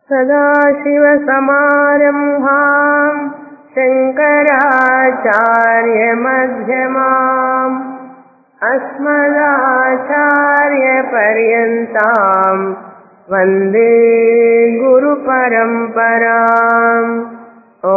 सदाशिवसमारम्भाम् शङ्कराचार्यमध्यमाम् अस्मदाचार्यपर्यन्ताम् वन्दे गुरुपरम्पराम् ओ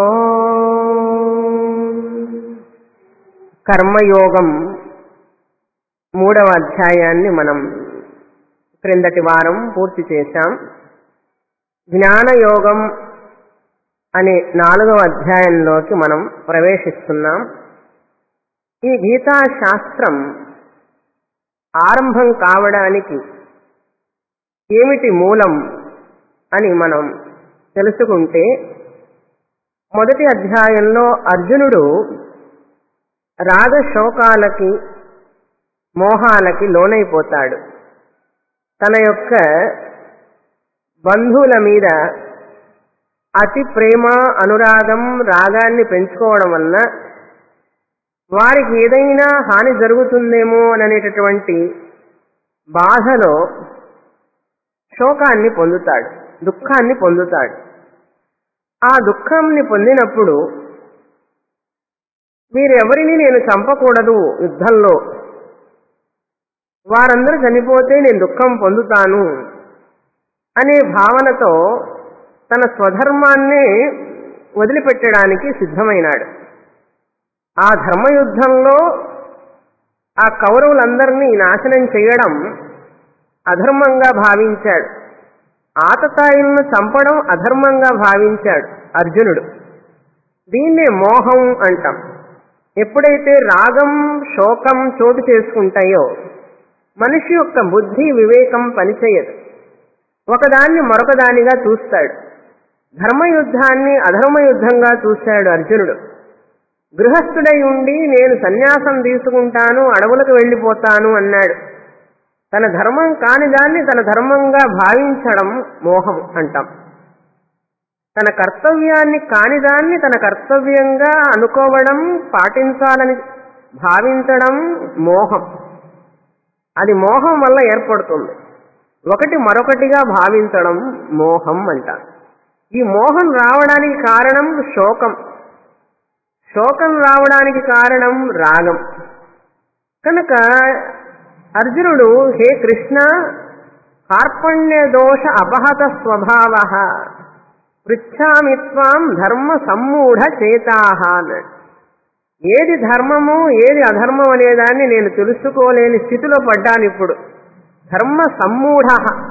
కర్మయోగం మూడవ అధ్యాయాన్ని మనం క్రిందటి వారం పూర్తి చేశాం జ్ఞానయోగం అనే నాలుగవ అధ్యాయంలోకి మనం ప్రవేశిస్తున్నాం ఈ గీతా శాస్త్రం ఆరంభం కావడానికి ఏమిటి మూలం అని మనం తెలుసుకుంటే మొదటి అధ్యాయంలో అర్జునుడు రాగశోకాలకి మోహాలకి లోనైపోతాడు తన యొక్క బంధువుల మీద అతి ప్రేమ అనురాగం రాగాన్ని పెంచుకోవడం వలన వారికి ఏదైనా హాని జరుగుతుందేమో అనేటటువంటి బాధలో శోకాన్ని పొందుతాడు దుఃఖాన్ని పొందుతాడు ఆ దుఃఖంని పొందినప్పుడు వీరెవరిని నేను చంపకూడదు యుద్ధంలో వారందరూ చనిపోతే నేను దుఃఖం పొందుతాను అనే భావనతో తన స్వధర్మాన్నే వదిలిపెట్టడానికి సిద్ధమైనాడు ఆ ధర్మయుద్ధంలో ఆ కౌరవులందరినీ నాశనం చేయడం అధర్మంగా భావించాడు ఆతతాయిలను చంపడం అధర్మంగా భావించాడు అర్జునుడు దీన్నే మోహం అంటాం ఎప్పుడైతే రాగం శోకం చోటు చేసుకుంటాయో మనిషి యొక్క బుద్ధి వివేకం పనిచేయదు ఒకదాన్ని మరొకదానిగా చూస్తాడు ధర్మయుద్ధాన్ని అధర్మయుద్ధంగా చూశాడు అర్జునుడు గృహస్థుడై ఉండి నేను సన్యాసం తీసుకుంటాను అడవులకు వెళ్ళిపోతాను అన్నాడు తన ధర్మం కాని దాన్ని తన ధర్మంగా భావించడం మోహం అంటాం తన కర్తవ్యాన్ని కానిదాన్ని తన కర్తవ్యంగా అనుకోవడం పాటించాలని భావించడం మోహం అది మోహం వల్ల ఏర్పడుతుంది ఒకటి మరొకటిగా భావించడం మోహం అంట ఈ మోహం రావడానికి కారణం శోకం శోకం రావడానికి కారణం రాగం కనుక అర్జునుడు హే కృష్ణ కార్పణ్య దోష అపహత స్వభావ పృచ్ఛామి త్వాం ధర్మ సమ్మూఢ చేతాహ అన్నాడు ఏది ధర్మము ఏది అధర్మం అనేదాన్ని నేను తెలుసుకోలేని స్థితిలో పడ్డాను ఇప్పుడు ధర్మ సమ్మూఢ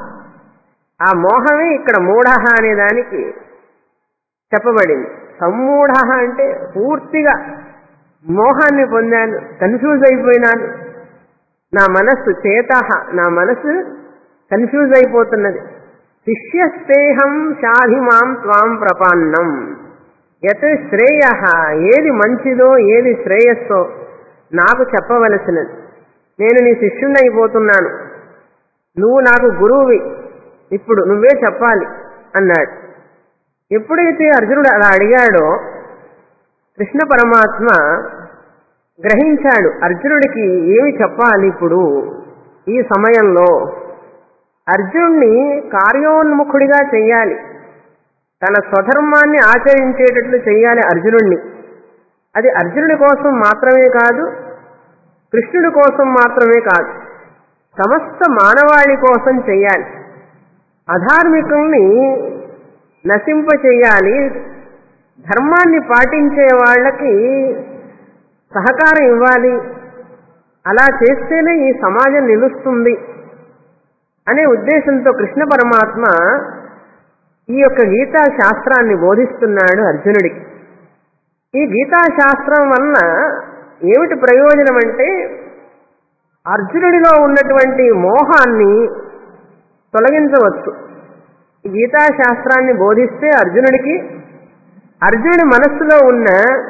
ఆ మోహమే ఇక్కడ మూఢ అనే దానికి చెప్పబడింది సమ్మూఢ అంటే పూర్తిగా మోహాన్ని పొందాను కన్ఫ్యూజ్ అయిపోయినాను నా మనస్సు చేత నా మనస్సు కన్ఫ్యూజ్ అయిపోతున్నది శిష్యస్తేహం షాధిమాం త్వాం ప్రపన్నం యత్ శ్రేయ ఏది మంచిదో ఏది శ్రేయస్సో నాకు చెప్పవలసినది నేను నీ శిష్యుణ్ణైపోతున్నాను నువ్వు నాకు గురువువి ఇప్పుడు నువ్వే చెప్పాలి అన్నాడు ఎప్పుడైతే అర్జునుడు అలా అడిగాడో కృష్ణ పరమాత్మ గ్రహించాడు అర్జునుడికి ఏమి చెప్పాలి ఇప్పుడు ఈ సమయంలో అర్జునుడిని కార్యోన్ముఖుడిగా చెయ్యాలి తన స్వధర్మాన్ని ఆచరించేటట్లు చెయ్యాలి అర్జునుడిని అది అర్జునుడి కోసం మాత్రమే కాదు కృష్ణుడి కోసం మాత్రమే కాదు సమస్త మానవాళి కోసం చెయ్యాలి అధార్మికుల్ని నశింపచేయాలి ధర్మాన్ని పాటించే వాళ్ళకి సహకారం ఇవ్వాలి అలా చేస్తేనే ఈ సమాజం నిలుస్తుంది అనే ఉద్దేశంతో కృష్ణ పరమాత్మ ఈ యొక్క గీతా శాస్త్రాన్ని బోధిస్తున్నాడు అర్జునుడికి ఈ గీతా శాస్త్రం వలన ఏమిటి ప్రయోజనం అంటే అర్జునుడిలో ఉన్నటువంటి మోహాన్ని తొలగించవచ్చు ఈ గీతా శాస్త్రాన్ని బోధిస్తే అర్జునుడికి అర్జునుడి మనస్సులో ఉన్న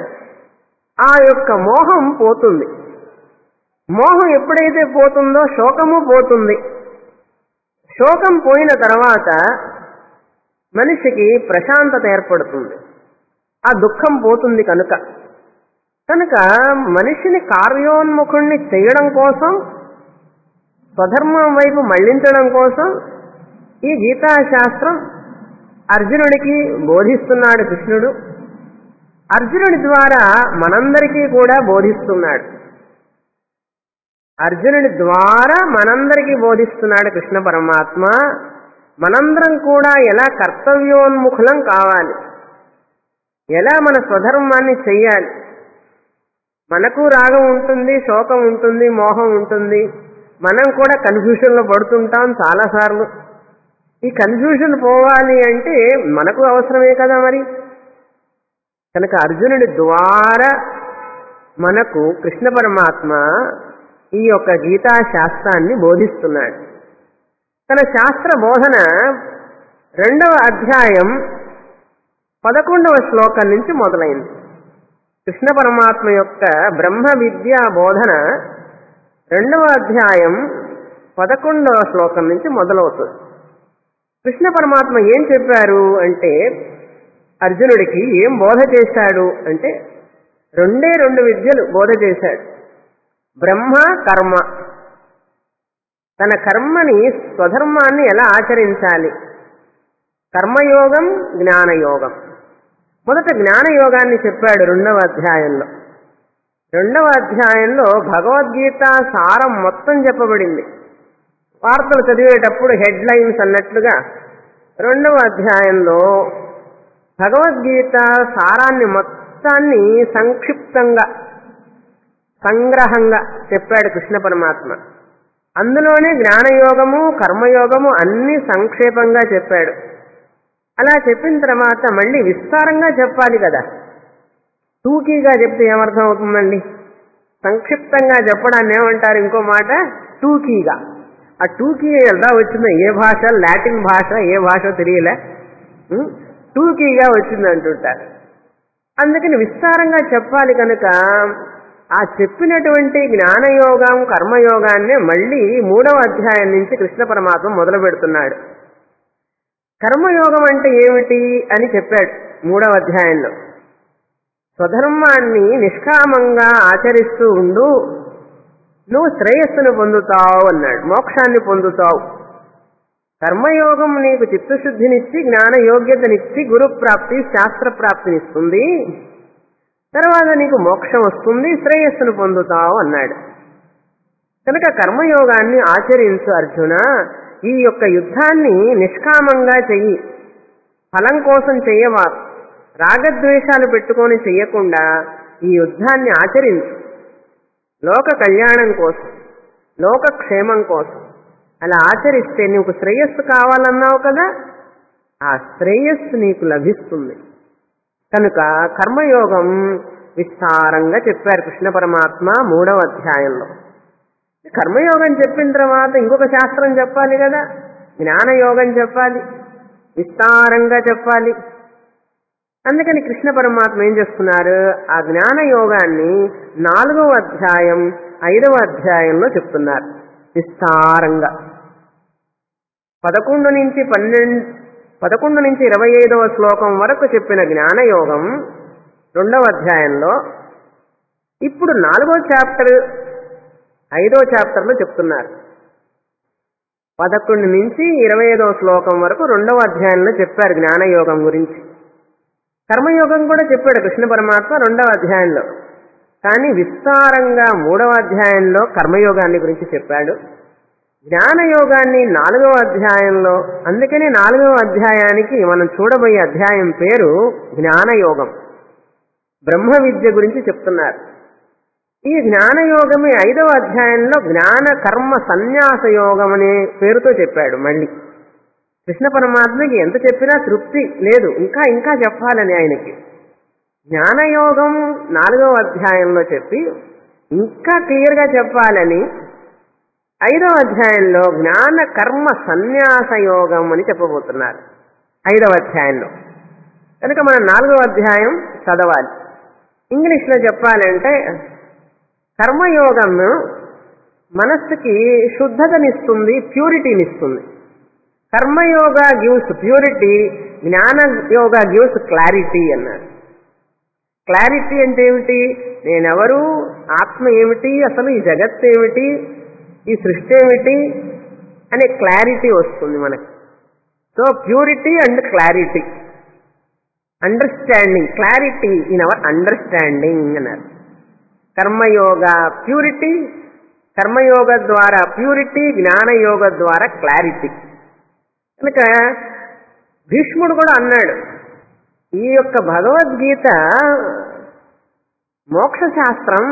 ఆ యొక్క మోహం పోతుంది మోహం ఎప్పుడైతే పోతుందో శోకము పోతుంది శోకం పోయిన తర్వాత మనిషికి ప్రశాంతత ఏర్పడుతుంది ఆ దుఃఖం పోతుంది కనుక కనుక మనిషిని కార్యోన్ముఖుణ్ణి చేయడం కోసం స్వధర్మం వైపు మళ్లించడం కోసం ఈ గీతాశాస్త్రం అర్జునుడికి బోధిస్తున్నాడు కృష్ణుడు అర్జునుడి ద్వారా మనందరికీ కూడా బోధిస్తున్నాడు అర్జునుడి ద్వారా మనందరికీ బోధిస్తున్నాడు కృష్ణ పరమాత్మ మనందరం కూడా ఎలా కర్తవ్యోన్ముఖులం కావాలి ఎలా మన స్వధర్మాన్ని చెయ్యాలి మనకు రాగం ఉంటుంది శోకం ఉంటుంది మోహం ఉంటుంది మనం కూడా కన్ఫ్యూషన్లో పడుతుంటాం చాలాసార్లు ఈ కన్ఫ్యూషన్ పోవాలి అంటే మనకు అవసరమే కదా మరి కనుక అర్జునుడి ద్వారా మనకు కృష్ణ పరమాత్మ ఈ యొక్క గీతా శాస్త్రాన్ని బోధిస్తున్నాడు తన శాస్త్ర బోధన రెండవ అధ్యాయం పదకొండవ శ్లోకం నుంచి మొదలైంది కృష్ణ పరమాత్మ యొక్క బ్రహ్మ విద్యా బోధన రెండవ అధ్యాయం పదకొండవ శ్లోకం నుంచి మొదలవుతుంది కృష్ణ పరమాత్మ ఏం చెప్పారు అంటే అర్జునుడికి ఏం బోధ చేశాడు అంటే రెండే రెండు విద్యలు బోధ చేశాడు బ్రహ్మ కర్మ తన కర్మని స్వధర్మాన్ని ఎలా ఆచరించాలి కర్మయోగం జ్ఞానయోగం మొదట జ్ఞానయోగాన్ని చెప్పాడు రెండవ అధ్యాయంలో రెండవ అధ్యాయంలో భగవద్గీత సారం మొత్తం చెప్పబడింది వార్తలు చదివేటప్పుడు హెడ్ లైన్స్ అన్నట్లుగా రెండవ అధ్యాయంలో భగవద్గీత సారాన్ని మొత్తాన్ని సంక్షిప్తంగా సంగ్రహంగా చెప్పాడు కృష్ణ పరమాత్మ అందులోనే జ్ఞానయోగము కర్మయోగము అన్ని సంక్షేపంగా చెప్పాడు అలా చెప్పిన తర్వాత మళ్ళీ విస్తారంగా చెప్పాలి కదా టూకీగా చెప్తే ఏమర్థం అవుతుందండి సంక్షిప్తంగా చెప్పడాన్ని ఏమంటారు ఇంకో మాట టూకీగా ఆ టూకీ ఎలా వచ్చిందో ఏ భాష లాటిన్ భాష ఏ భాష తెలియలే ఉం? టూకీగా వచ్చింది అంటుంటారు అందుకని విస్తారంగా చెప్పాలి కనుక ఆ చెప్పినటువంటి జ్ఞానయోగం కర్మయోగాన్ని మళ్ళీ మూడవ అధ్యాయం నుంచి కృష్ణ పరమాత్మ మొదలు పెడుతున్నాడు కర్మయోగం అంటే ఏమిటి అని చెప్పాడు మూడవ అధ్యాయంలో స్వధర్మాన్ని నిష్కామంగా ఆచరిస్తూ ఉండు నువ్వు శ్రేయస్సును పొందుతావు అన్నాడు మోక్షాన్ని పొందుతావు కర్మయోగం నీకు చిత్తశుద్ధినిచ్చి జ్ఞాన యోగ్యతనిచ్చి గురు ప్రాప్తి శాస్త్ర ప్రాప్తినిస్తుంది తర్వాత నీకు మోక్షం వస్తుంది శ్రేయస్సును పొందుతావు అన్నాడు కనుక కర్మయోగాన్ని ఆచరించు అర్జున ఈ యొక్క యుద్ధాన్ని నిష్కామంగా చెయ్యి ఫలం కోసం చెయ్యవా రాగద్వేషాలు పెట్టుకొని చెయ్యకుండా ఈ యుద్ధాన్ని ఆచరించు లోక కళ్యాణం కోసం లోక క్షేమం కోసం అలా ఆచరిస్తే నీకు శ్రేయస్సు కావాలన్నావు కదా ఆ శ్రేయస్సు నీకు లభిస్తుంది కనుక కర్మయోగం విస్తారంగా చెప్పారు కృష్ణ పరమాత్మ మూడవ అధ్యాయంలో కర్మయోగం చెప్పిన తర్వాత ఇంకొక శాస్త్రం చెప్పాలి కదా జ్ఞానయోగం చెప్పాలి విస్తారంగా చెప్పాలి అందుకని కృష్ణ పరమాత్మ ఏం చేస్తున్నారు ఆ జ్ఞాన యోగాన్ని నాలుగవ అధ్యాయం ఐదవ అధ్యాయంలో చెప్తున్నారు విస్తారంగా పదకొండు నుంచి పన్నెండు పదకొండు నుంచి ఇరవై ఐదవ శ్లోకం వరకు చెప్పిన జ్ఞానయోగం రెండవ అధ్యాయంలో ఇప్పుడు నాలుగో చాప్టర్ ఐదో చాప్టర్లో చెప్తున్నారు పదకొండు నుంచి ఇరవై ఐదవ శ్లోకం వరకు రెండవ అధ్యాయంలో చెప్పారు జ్ఞానయోగం గురించి కర్మయోగం కూడా చెప్పాడు కృష్ణ పరమాత్మ రెండవ అధ్యాయంలో కానీ విస్తారంగా మూడవ అధ్యాయంలో కర్మయోగాన్ని గురించి చెప్పాడు జ్ఞానయోగాన్ని నాలుగవ అధ్యాయంలో అందుకనే నాలుగవ అధ్యాయానికి మనం చూడబోయే అధ్యాయం పేరు జ్ఞానయోగం బ్రహ్మ విద్య గురించి చెప్తున్నారు ఈ జ్ఞానయోగమే ఐదవ అధ్యాయంలో జ్ఞాన కర్మ సన్యాస యోగం అనే పేరుతో చెప్పాడు మళ్ళీ కృష్ణ పరమాత్మకి ఎంత చెప్పినా తృప్తి లేదు ఇంకా ఇంకా చెప్పాలని ఆయనకి జ్ఞానయోగం నాలుగవ అధ్యాయంలో చెప్పి ఇంకా క్లియర్గా చెప్పాలని ఐదవ అధ్యాయంలో జ్ఞాన కర్మ సన్యాస యోగం అని చెప్పబోతున్నారు ఐదవ అధ్యాయంలో కనుక మనం నాలుగవ అధ్యాయం చదవాలి ఇంగ్లీష్లో చెప్పాలంటే కర్మయోగం మనస్సుకి శుద్ధతనిస్తుంది ప్యూరిటీనిస్తుంది karmayoga gives purity jnana yoga gives clarity అన్నారు క్లారిటీ అంటే ఏమిటి నేనెవరు ఆత్మ ఏమిటి అసలు ఈ జగత్ ఏమిటి ఈ సృష్టి ఏమిటి అనే క్లారిటీ వస్తుంది మనకి so purity and clarity understanding clarity in our understanding అన్నారు కర్మయోగ ప్యూరిటీ కర్మయోగ ద్వారా ప్యూరిటీ జ్ఞానయోగ ద్వారా క్లారిటీ కనుక భీష్ముడు కూడా అన్నాడు ఈ యొక్క భగవద్గీత మోక్ష శాస్త్రం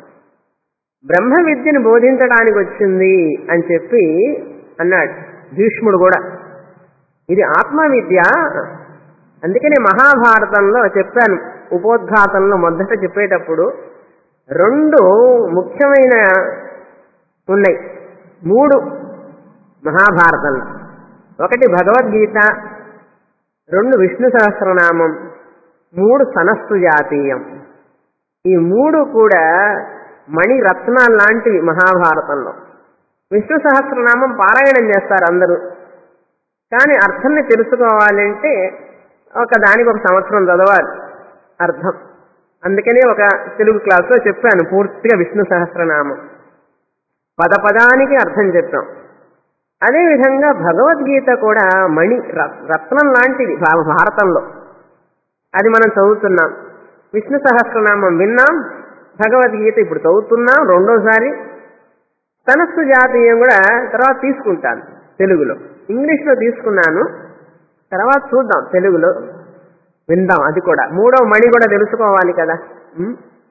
బ్రహ్మ విద్యను బోధించడానికి వచ్చింది అని చెప్పి అన్నాడు భీష్ముడు కూడా ఇది ఆత్మ విద్య అందుకనే మహాభారతంలో చెప్పాను ఉపోద్ఘాతంలో మొదట చెప్పేటప్పుడు రెండు ముఖ్యమైన ఉన్నాయి మూడు మహాభారతంలో ఒకటి భగవద్గీత రెండు విష్ణు సహస్రనామం మూడు సనస్సు జాతీయం ఈ మూడు కూడా మణిరత్నాలు లాంటివి మహాభారతంలో విష్ణు సహస్రనామం పారాయణం చేస్తారు అందరూ కానీ అర్థాన్ని తెలుసుకోవాలంటే ఒక దానికి ఒక సంవత్సరం చదవాలి అర్థం అందుకనే ఒక తెలుగు క్లాస్లో చెప్పాను పూర్తిగా విష్ణు సహస్రనామం పద పదానికి అర్థం చెప్పాం అదేవిధంగా భగవద్గీత కూడా మణి ర- రత్నం లాంటిది భా- భారతంలో అది మనం చదువుతున్నాం విష్ణు సహస్రనామం విన్నాం భగవద్గీత ఇప్పుడు చదువుతున్నాం రెండోసారి తనస్సు జాతీయం కూడా తర్వాత తీసుకుంటాను తెలుగులో ఇంగ్లీష్లో తీసుకున్నాను తర్వాత చూద్దాం తెలుగులో విందాం అది కూడా మూడవ మణి కూడా తెలుసుకోవాలి కదా ఉం?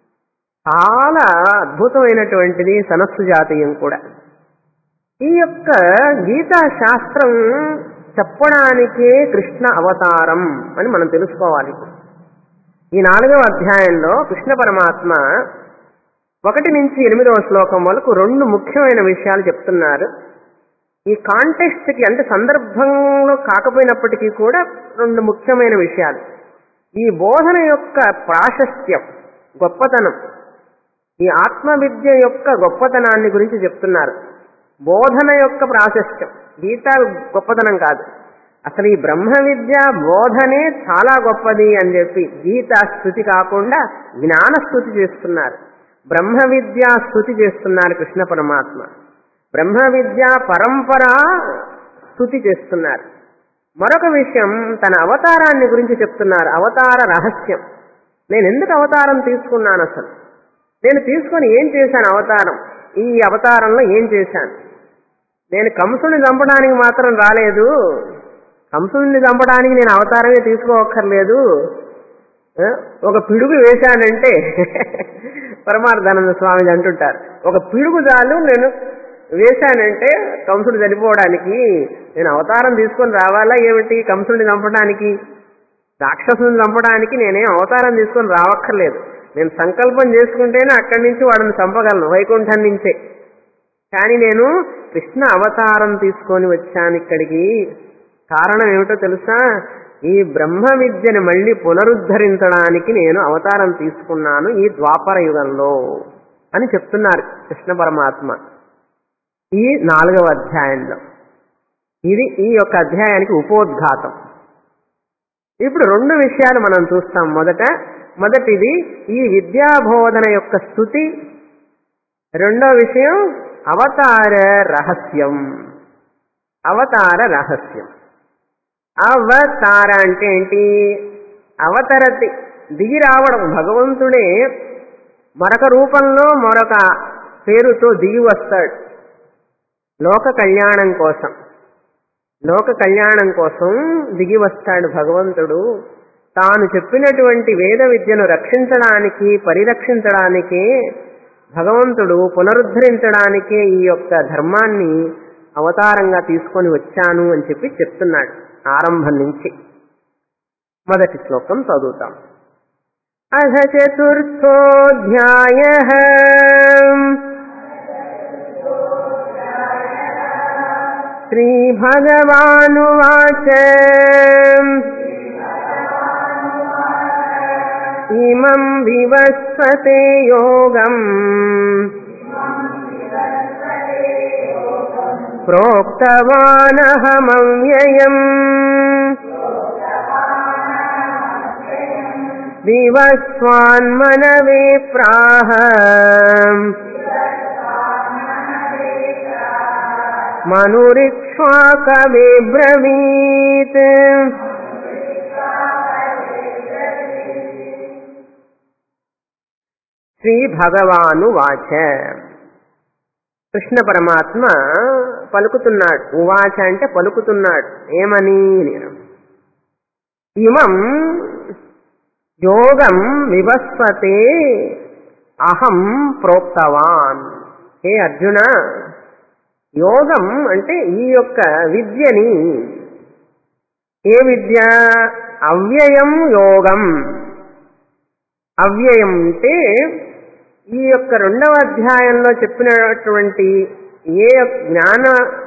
చాలా అద్భుతమైనటువంటిది సనస్సు జాతీయం కూడా ఈ యొక్క గీతా శాస్త్రం చెప్పడానికే కృష్ణ అవతారం అని మనం తెలుసుకోవాలి ఇప్పుడు. ఈ నాలుగవ అధ్యాయంలో కృష్ణ పరమాత్మ ఒకటి నుంచి ఎనిమిదవ శ్లోకం వరకు రెండు ముఖ్యమైన విషయాలు చెప్తున్నారు ఈ కాంటెక్స్ట్ కి అంటే సందర్భంలో కాకపోయినప్పటికీ కూడా రెండు ముఖ్యమైన విషయాలు ఈ బోధన యొక్క ప్రాశస్త్యం గొప్పతనం ఈ ఆత్మ విద్య యొక్క గొప్పతనాన్ని గురించి చెప్తున్నారు బోధన యొక్క ప్రాశస్త్యం గీత గొప్పతనం కాదు అసలు ఈ బ్రహ్మ విద్య బోధనే చాలా గొప్పది అని చెప్పి గీత స్థుతి కాకుండా జ్ఞాన స్థుతి చేస్తున్నారు బ్రహ్మ విద్య స్థుతి చేస్తున్నారు కృష్ణ పరమాత్మ బ్రహ్మ విద్య పరంపర స్థుతి చేస్తున్నారు మరొక విషయం తన అవతారాన్ని గురించి చెప్తున్నారు అవతార రహస్యం నేను ఎందుకు అవతారం తీసుకున్నాను అసలు నేను తీసుకొని ఏం చేశాను అవతారం ఈ అవతారంలో ఏం చేశాను నేను కంసుని చంపడానికి మాత్రం రాలేదు కంసుని చంపడానికి నేను అవతారమే తీసుకోవక్కర్లేదు ఆ, ఒక పిడుగు వేశానంటే పరమార్థానంద స్వామి అంటుంటారు ఒక పిడుగు చాలు నేను వేశానంటే కంసుడు చనిపోవడానికి నేను అవతారం తీసుకొని రావాలా ఏమిటి కంసుడిని చంపడానికి రాక్షసుని చంపడానికి నేనేం అవతారం తీసుకొని రావక్కర్లేదు నేను సంకల్పం చేసుకుంటేనే అక్కడి నుంచి వాడిని చంపగలను వైకుంఠం నుంచే కానీ నేను కృష్ణ అవతారం తీసుకొని వచ్చాను ఇక్కడికి కారణం ఏమిటో తెలుసా ఈ బ్రహ్మ విద్యను మళ్ళీ పునరుద్ధరించడానికి నేను అవతారం తీసుకున్నాను ఈ ద్వాపర యుగంలో అని చెప్తున్నారు కృష్ణ పరమాత్మ ఈ నాలుగవ అధ్యాయంలో ఇది ఈ యొక్క అధ్యాయానికి ఉపోద్ఘాతం ఇప్పుడు రెండు విషయాలు మనం చూస్తాం మొదట మొదటిది ఈ విద్యాబోధన యొక్క స్థుతి రెండో విషయం అవతార రహస్యం అవతార రహస్యం అవతార అంటే ఏంటి అవతరతి దిగి రావడం భగవంతుడే మరొక రూపంలో మరొక పేరుతో దిగి వస్తాడు లోక కళ్యాణం కోసం లోక కళ్యాణం కోసం దిగి వస్తాడు భగవంతుడు తాను చెప్పినటువంటి వేద విద్యను రక్షించడానికి పరిరక్షించడానికి భగవంతుడు పునరుద్ధరించడానికే ఈ యొక్క ధర్మాన్ని అవతారంగా తీసుకొని వచ్చాను అని చెప్పి చెప్తున్నాడు ఆరంభం నుంచి మొదటి శ్లోకం చదువుతాం అధ చతుర్థోధ్యాయ శ్రీభగవానువాచ ఇమం వివస్వతే యోగం ప్రోక్తవానహమవ్యయం దివస్వాన్మనవే ప్రాహ మనురిక్ష్వాకవే బ్రవీత్ శ్రీ భగవాను వాచ కృష్ణ పరమాత్మ పలుకుతున్నాడు ఉవాచ అంటే పలుకుతున్నాడు ఏమని నేను ఇమం యోగం వివస్వతే అహం ప్రోక్తవాన్ హే అర్జున యోగం అంటే ఈ యొక్క విద్యని ఏ విద్య అవ్యయం యోగం అవ్యయం అంటే ఈ యొక్క రెండవ అధ్యాయంలో చెప్పినటువంటి ఏ జ్ఞాన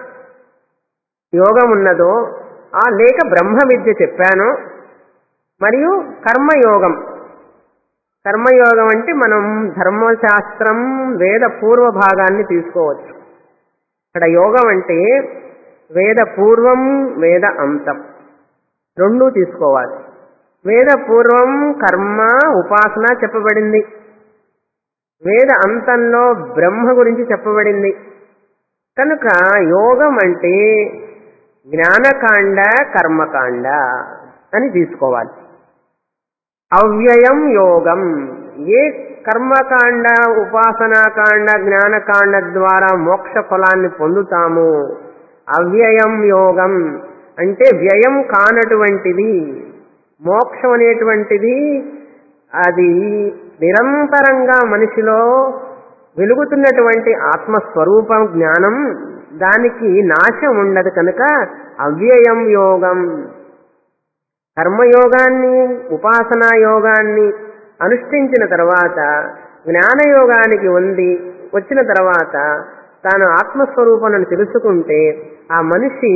యోగం ఉన్నదో ఆ లేక బ్రహ్మ విద్య చెప్పానో మరియు కర్మయోగం కర్మయోగం అంటే మనం ధర్మశాస్త్రం వేద పూర్వ భాగాన్ని తీసుకోవచ్చు ఇక్కడ యోగం అంటే వేద పూర్వం వేద అంతం రెండూ తీసుకోవాలి వేద పూర్వం కర్మ ఉపాసన చెప్పబడింది వేద అంతంలో బ్రహ్మ గురించి చెప్పబడింది కనుక యోగం అంటే జ్ఞానకాండ కర్మకాండ అని తీసుకోవాలి అవ్యయం యోగం ఏ కర్మకాండ ఉపాసనాకాండ జ్ఞానకాండ ద్వారా మోక్ష ఫలాన్ని పొందుతాము అవ్యయం యోగం అంటే వ్యయం కానటువంటిది మోక్షం అనేటువంటిది అది నిరంతరంగా మనిషిలో వెలుగుతున్నటువంటి ఆత్మస్వరూపం జ్ఞానం దానికి నాశం ఉండదు కనుక అవ్యయం యోగం కర్మయోగాన్ని ఉపాసనా యోగాన్ని అనుష్ఠించిన తర్వాత జ్ఞానయోగానికి ఉంది వచ్చిన తర్వాత తాను ఆత్మస్వరూపాన్ని తెలుసుకుంటే ఆ మనిషి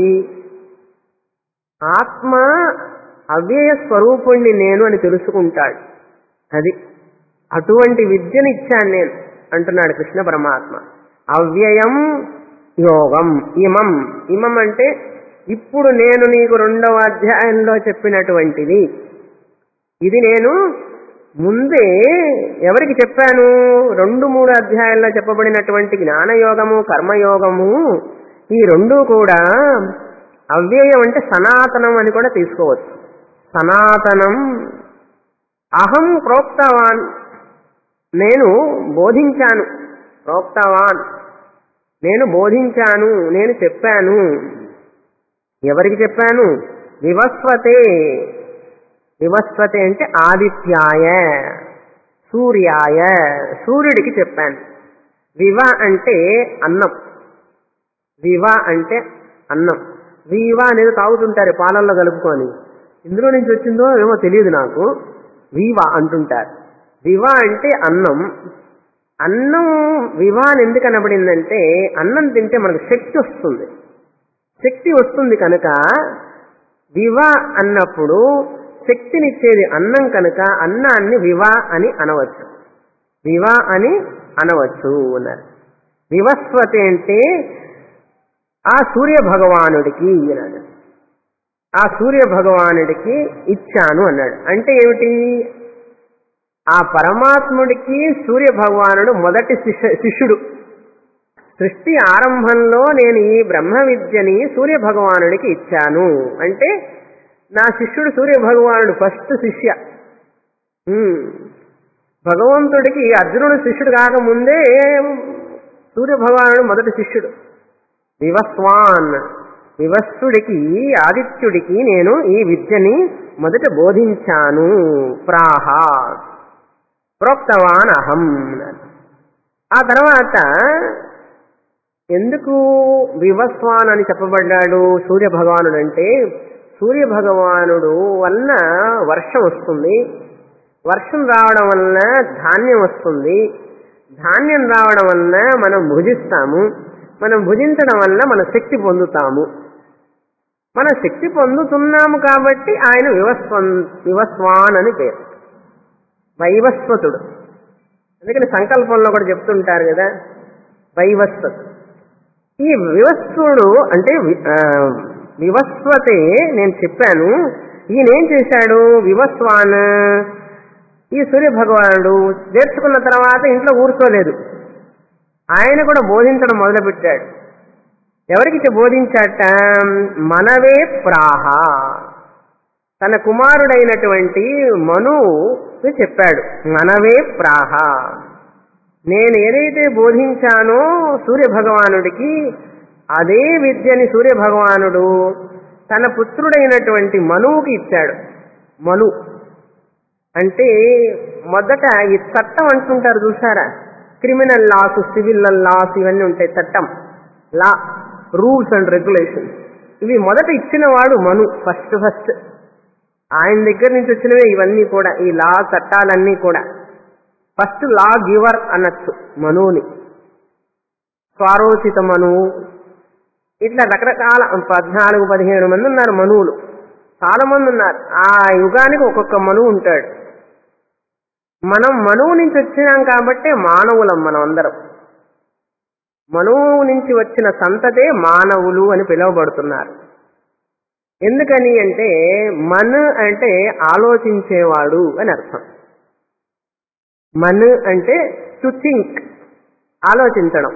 ఆత్మ అవ్యయ స్వరూపుణ్ణి నేను అని తెలుసుకుంటాడు అది అటువంటి విద్యను ఇచ్చాను నేను అంటున్నాడు కృష్ణ పరమాత్మ అవ్యయం యోగం ఇమం ఇమం అంటే ఇప్పుడు నేను నీకు రెండవ అధ్యాయంలో చెప్పినటువంటిది ఇది నేను ముందే ఎవరికి చెప్పాను రెండు మూడు అధ్యాయాల్లో చెప్పబడినటువంటి జ్ఞానయోగము కర్మయోగము ఈ రెండు కూడా అవ్యయం అంటే సనాతనం అని కూడా తీసుకోవచ్చు సనాతనం అహం ప్రోక్తవాన్ నేను బోధించాను ప్రోక్తవాన్ నేను బోధించాను నేను చెప్పాను ఎవరికి చెప్పాను వివస్వతే వివస్వతే అంటే ఆదిత్యాయ సూర్యాయ సూర్యుడికి చెప్పాను వివ అంటే అన్నం వివ అంటే అన్నం వివ అనేది తాగుతుంటారు పాలల్లో కలుపుకొని ఇందులో నుంచి వచ్చిందో ఏమో తెలియదు నాకు వివ అంటుంటారు వివ అంటే అన్నం అన్నం వివా అని ఎందుకు అనబడిందంటే అన్నం తింటే మనకు శక్తి వస్తుంది శక్తి వస్తుంది కనుక వివ అన్నప్పుడు శక్తినిచ్చేది అన్నం కనుక అన్నాన్ని వివా అని అనవచ్చు వివా అని అనవచ్చు అన్నారు వివస్వతి అంటే ఆ సూర్య భగవానుడికి అన్నాడు ఆ సూర్య భగవానుడికి ఇచ్చాను అన్నాడు అంటే ఏమిటి ఆ పరమాత్ముడికి సూర్య భగవానుడు మొదటి శిష్య శిష్యుడు సృష్టి ఆరంభంలో నేను ఈ బ్రహ్మ విద్యని సూర్య భగవానుడికి ఇచ్చాను అంటే నా శిష్యుడు సూర్య భగవానుడు ఫస్ట్ శిష్య ఉమ్. భగవంతుడికి అర్జునుడు శిష్యుడు కాకముందే సూర్య భగవానుడు మొదటి శిష్యుడు వివస్వాన్ వివస్సుడికి ఆదిత్యుడికి నేను ఈ విద్యని మొదట బోధించాను ప్రాహ ప్రోక్తవాన్ అహం ఆ తర్వాత ఎందుకు వివస్వాన్ అని చెప్పబడ్డాడు సూర్య భగవానుడు అంటే సూర్య భగవానుడు వలన వర్షం వస్తుంది వర్షం రావడం వలన ధాన్యం వస్తుంది ధాన్యం రావడం వలన మనం భుజిస్తాము మనం భుజించడం వలన మన శక్తి పొందుతాము మన శక్తి పొందుతున్నాము కాబట్టి ఆయన వివస్వన్ వివస్వాన్ అని పేరు వైవస్వతుడు అందుకని సంకల్పంలో కూడా చెప్తుంటారు కదా వైవస్వతుడు ఈ వివస్వుడు అంటే వి- ఆ, వివస్వతే నేను చెప్పాను ఈయనేం చేశాడు వివస్వాన్ ఈ సూర్య భగవానుడు నేర్చుకున్న తర్వాత ఇంట్లో కూర్చోలేదు ఆయన కూడా బోధించడం మొదలుపెట్టాడు ఎవరికి చె- బోధించాట మనవే ప్రాహ తన కుమారుడైనటువంటి మనువు చెప్పాడు మనవే ప్రాహ నేను ఏదైతే బోధించానో సూర్య భగవానుడికి అదే విద్యని సూర్య భగవానుడు తన పుత్రుడైనటువంటి మనువుకి ఇచ్చాడు మను అంటే మొదట ఈ చట్టం అంటుంటారు చూసారా క్రిమినల్ లాస్ సివిల్ లాస్ ఇవన్నీ ఉంటాయి చట్టం లా రూల్స్ అండ్ రెగ్యులేషన్స్ ఇవి మొదట ఇచ్చిన వాడు మను ఫస్ట్ ఫస్ట్ ఆయన దగ్గర నుంచి వచ్చినవే ఇవన్నీ కూడా ఈ లా చట్టాలన్నీ కూడా ఫస్ట్ లా గివర్ అనొచ్చు మనువుని స్వారోచిత మనువు ఇట్లా రకరకాల పద్నాలుగు పదిహేను మంది ఉన్నారు మనువులు చాలా మంది ఉన్నారు ఆ యుగానికి ఒక్కొక్క మనువు ఉంటాడు మనం మనువు నుంచి వచ్చినాం కాబట్టి మానవులం మనం అందరం మనువు నుంచి వచ్చిన సంతతే మానవులు అని పిలువబడుతున్నారు ఎందుకని అంటే మన్ అంటే ఆలోచించేవాడు అని అర్థం మన్ అంటే టు థింక్ ఆలోచించడం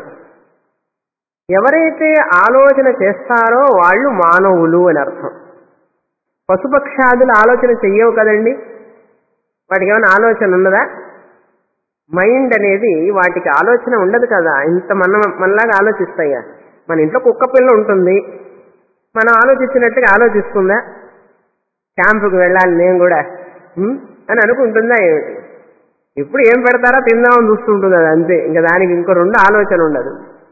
ఎవరైతే ఆలోచన చేస్తారో వాళ్ళు మానవులు అని అర్థం పశుపక్షాదులు ఆలోచన చెయ్యవు కదండి వాటికి ఏమైనా ఆలోచన ఉన్నదా మైండ్ అనేది వాటికి ఆలోచన ఉండదు కదా ఇంత మన మనలాగా ఆలోచిస్తాయా మన ఇంట్లో కుక్క పిల్ల ఉంటుంది మనం ఆలోచించినట్టుగా ఆలోచిస్తుందా క్యాంపుకి వెళ్ళాలి నేను కూడా ఉమ్, అని అనుకుంటుందా ఏమిటి ఇప్పుడు ఏం పెడతారో తిందామని చూస్తుంటుంది అది అంతే ఇంకా దానికి ఇంకో రెండు ఆలోచన ఉండదు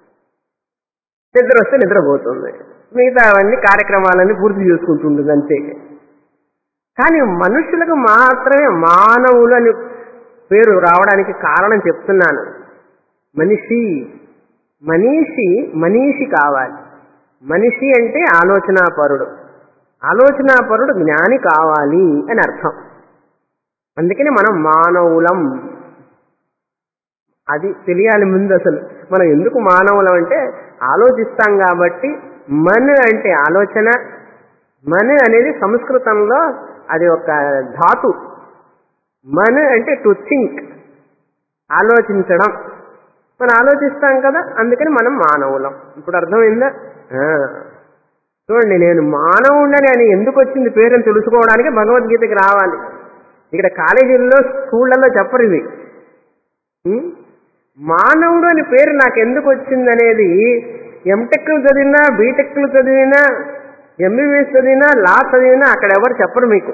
నిద్ర వస్తే నిద్రపోతుంది మిగతా అవన్నీ కార్యక్రమాలన్నీ పూర్తి చేసుకుంటుంటుంది అంతే కానీ మనుషులకు మాత్రమే మానవులు అని పేరు రావడానికి కారణం చెప్తున్నాను మనిషి మనీషి మనీషి కావాలి మనిషి అంటే ఆలోచనాపరుడు ఆలోచనాపరుడు జ్ఞాని కావాలి అని అర్థం అందుకని మనం మానవులం అది తెలియాలి ముందు అసలు మనం ఎందుకు మానవులం అంటే ఆలోచిస్తాం కాబట్టి మన్ అంటే ఆలోచన మన్ అనేది సంస్కృతంలో అది ఒక ధాతు మన్ అంటే టు థింక్ ఆలోచించడం మనం ఆలోచిస్తాం కదా అందుకని మనం మానవులం ఇప్పుడు అర్థమైందా ఆ. చూడండి నేను మానవుడని అని ఎందుకు వచ్చింది పేరుని తెలుసుకోవడానికి భగవద్గీతకి రావాలి ఇక్కడ కాలేజీల్లో స్కూళ్ళల్లో చెప్పరు ఇవి ఉం? మానవుడు అని పేరు నాకు ఎందుకు వచ్చిందనేది ఎంటెక్లు చదివినా బీటెక్లు చదివినా ఎంబీబీఎస్ చదివినా లా చదివినా అక్కడ ఎవరు చెప్పరు మీకు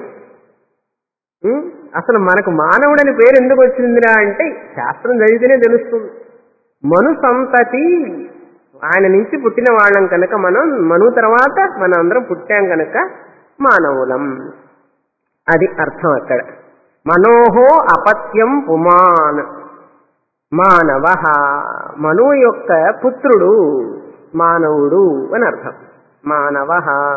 ఉం? అసలు మనకు మానవుడని పేరు ఎందుకు వచ్చిందిరా అంటే శాస్త్రం చదివితేనే తెలుస్తుంది మను సంతతి ఆయన నుంచి పుట్టిన వాళ్ళం కనుక మనం మను తర్వాత మనం అందరం పుట్టాం కనుక మానవులం అది అర్థం అక్కడ మనోహో అపత్యం పుమాన్ మానవ మనువు యొక్క పుత్రుడు మానవుడు అని అర్థం మానవ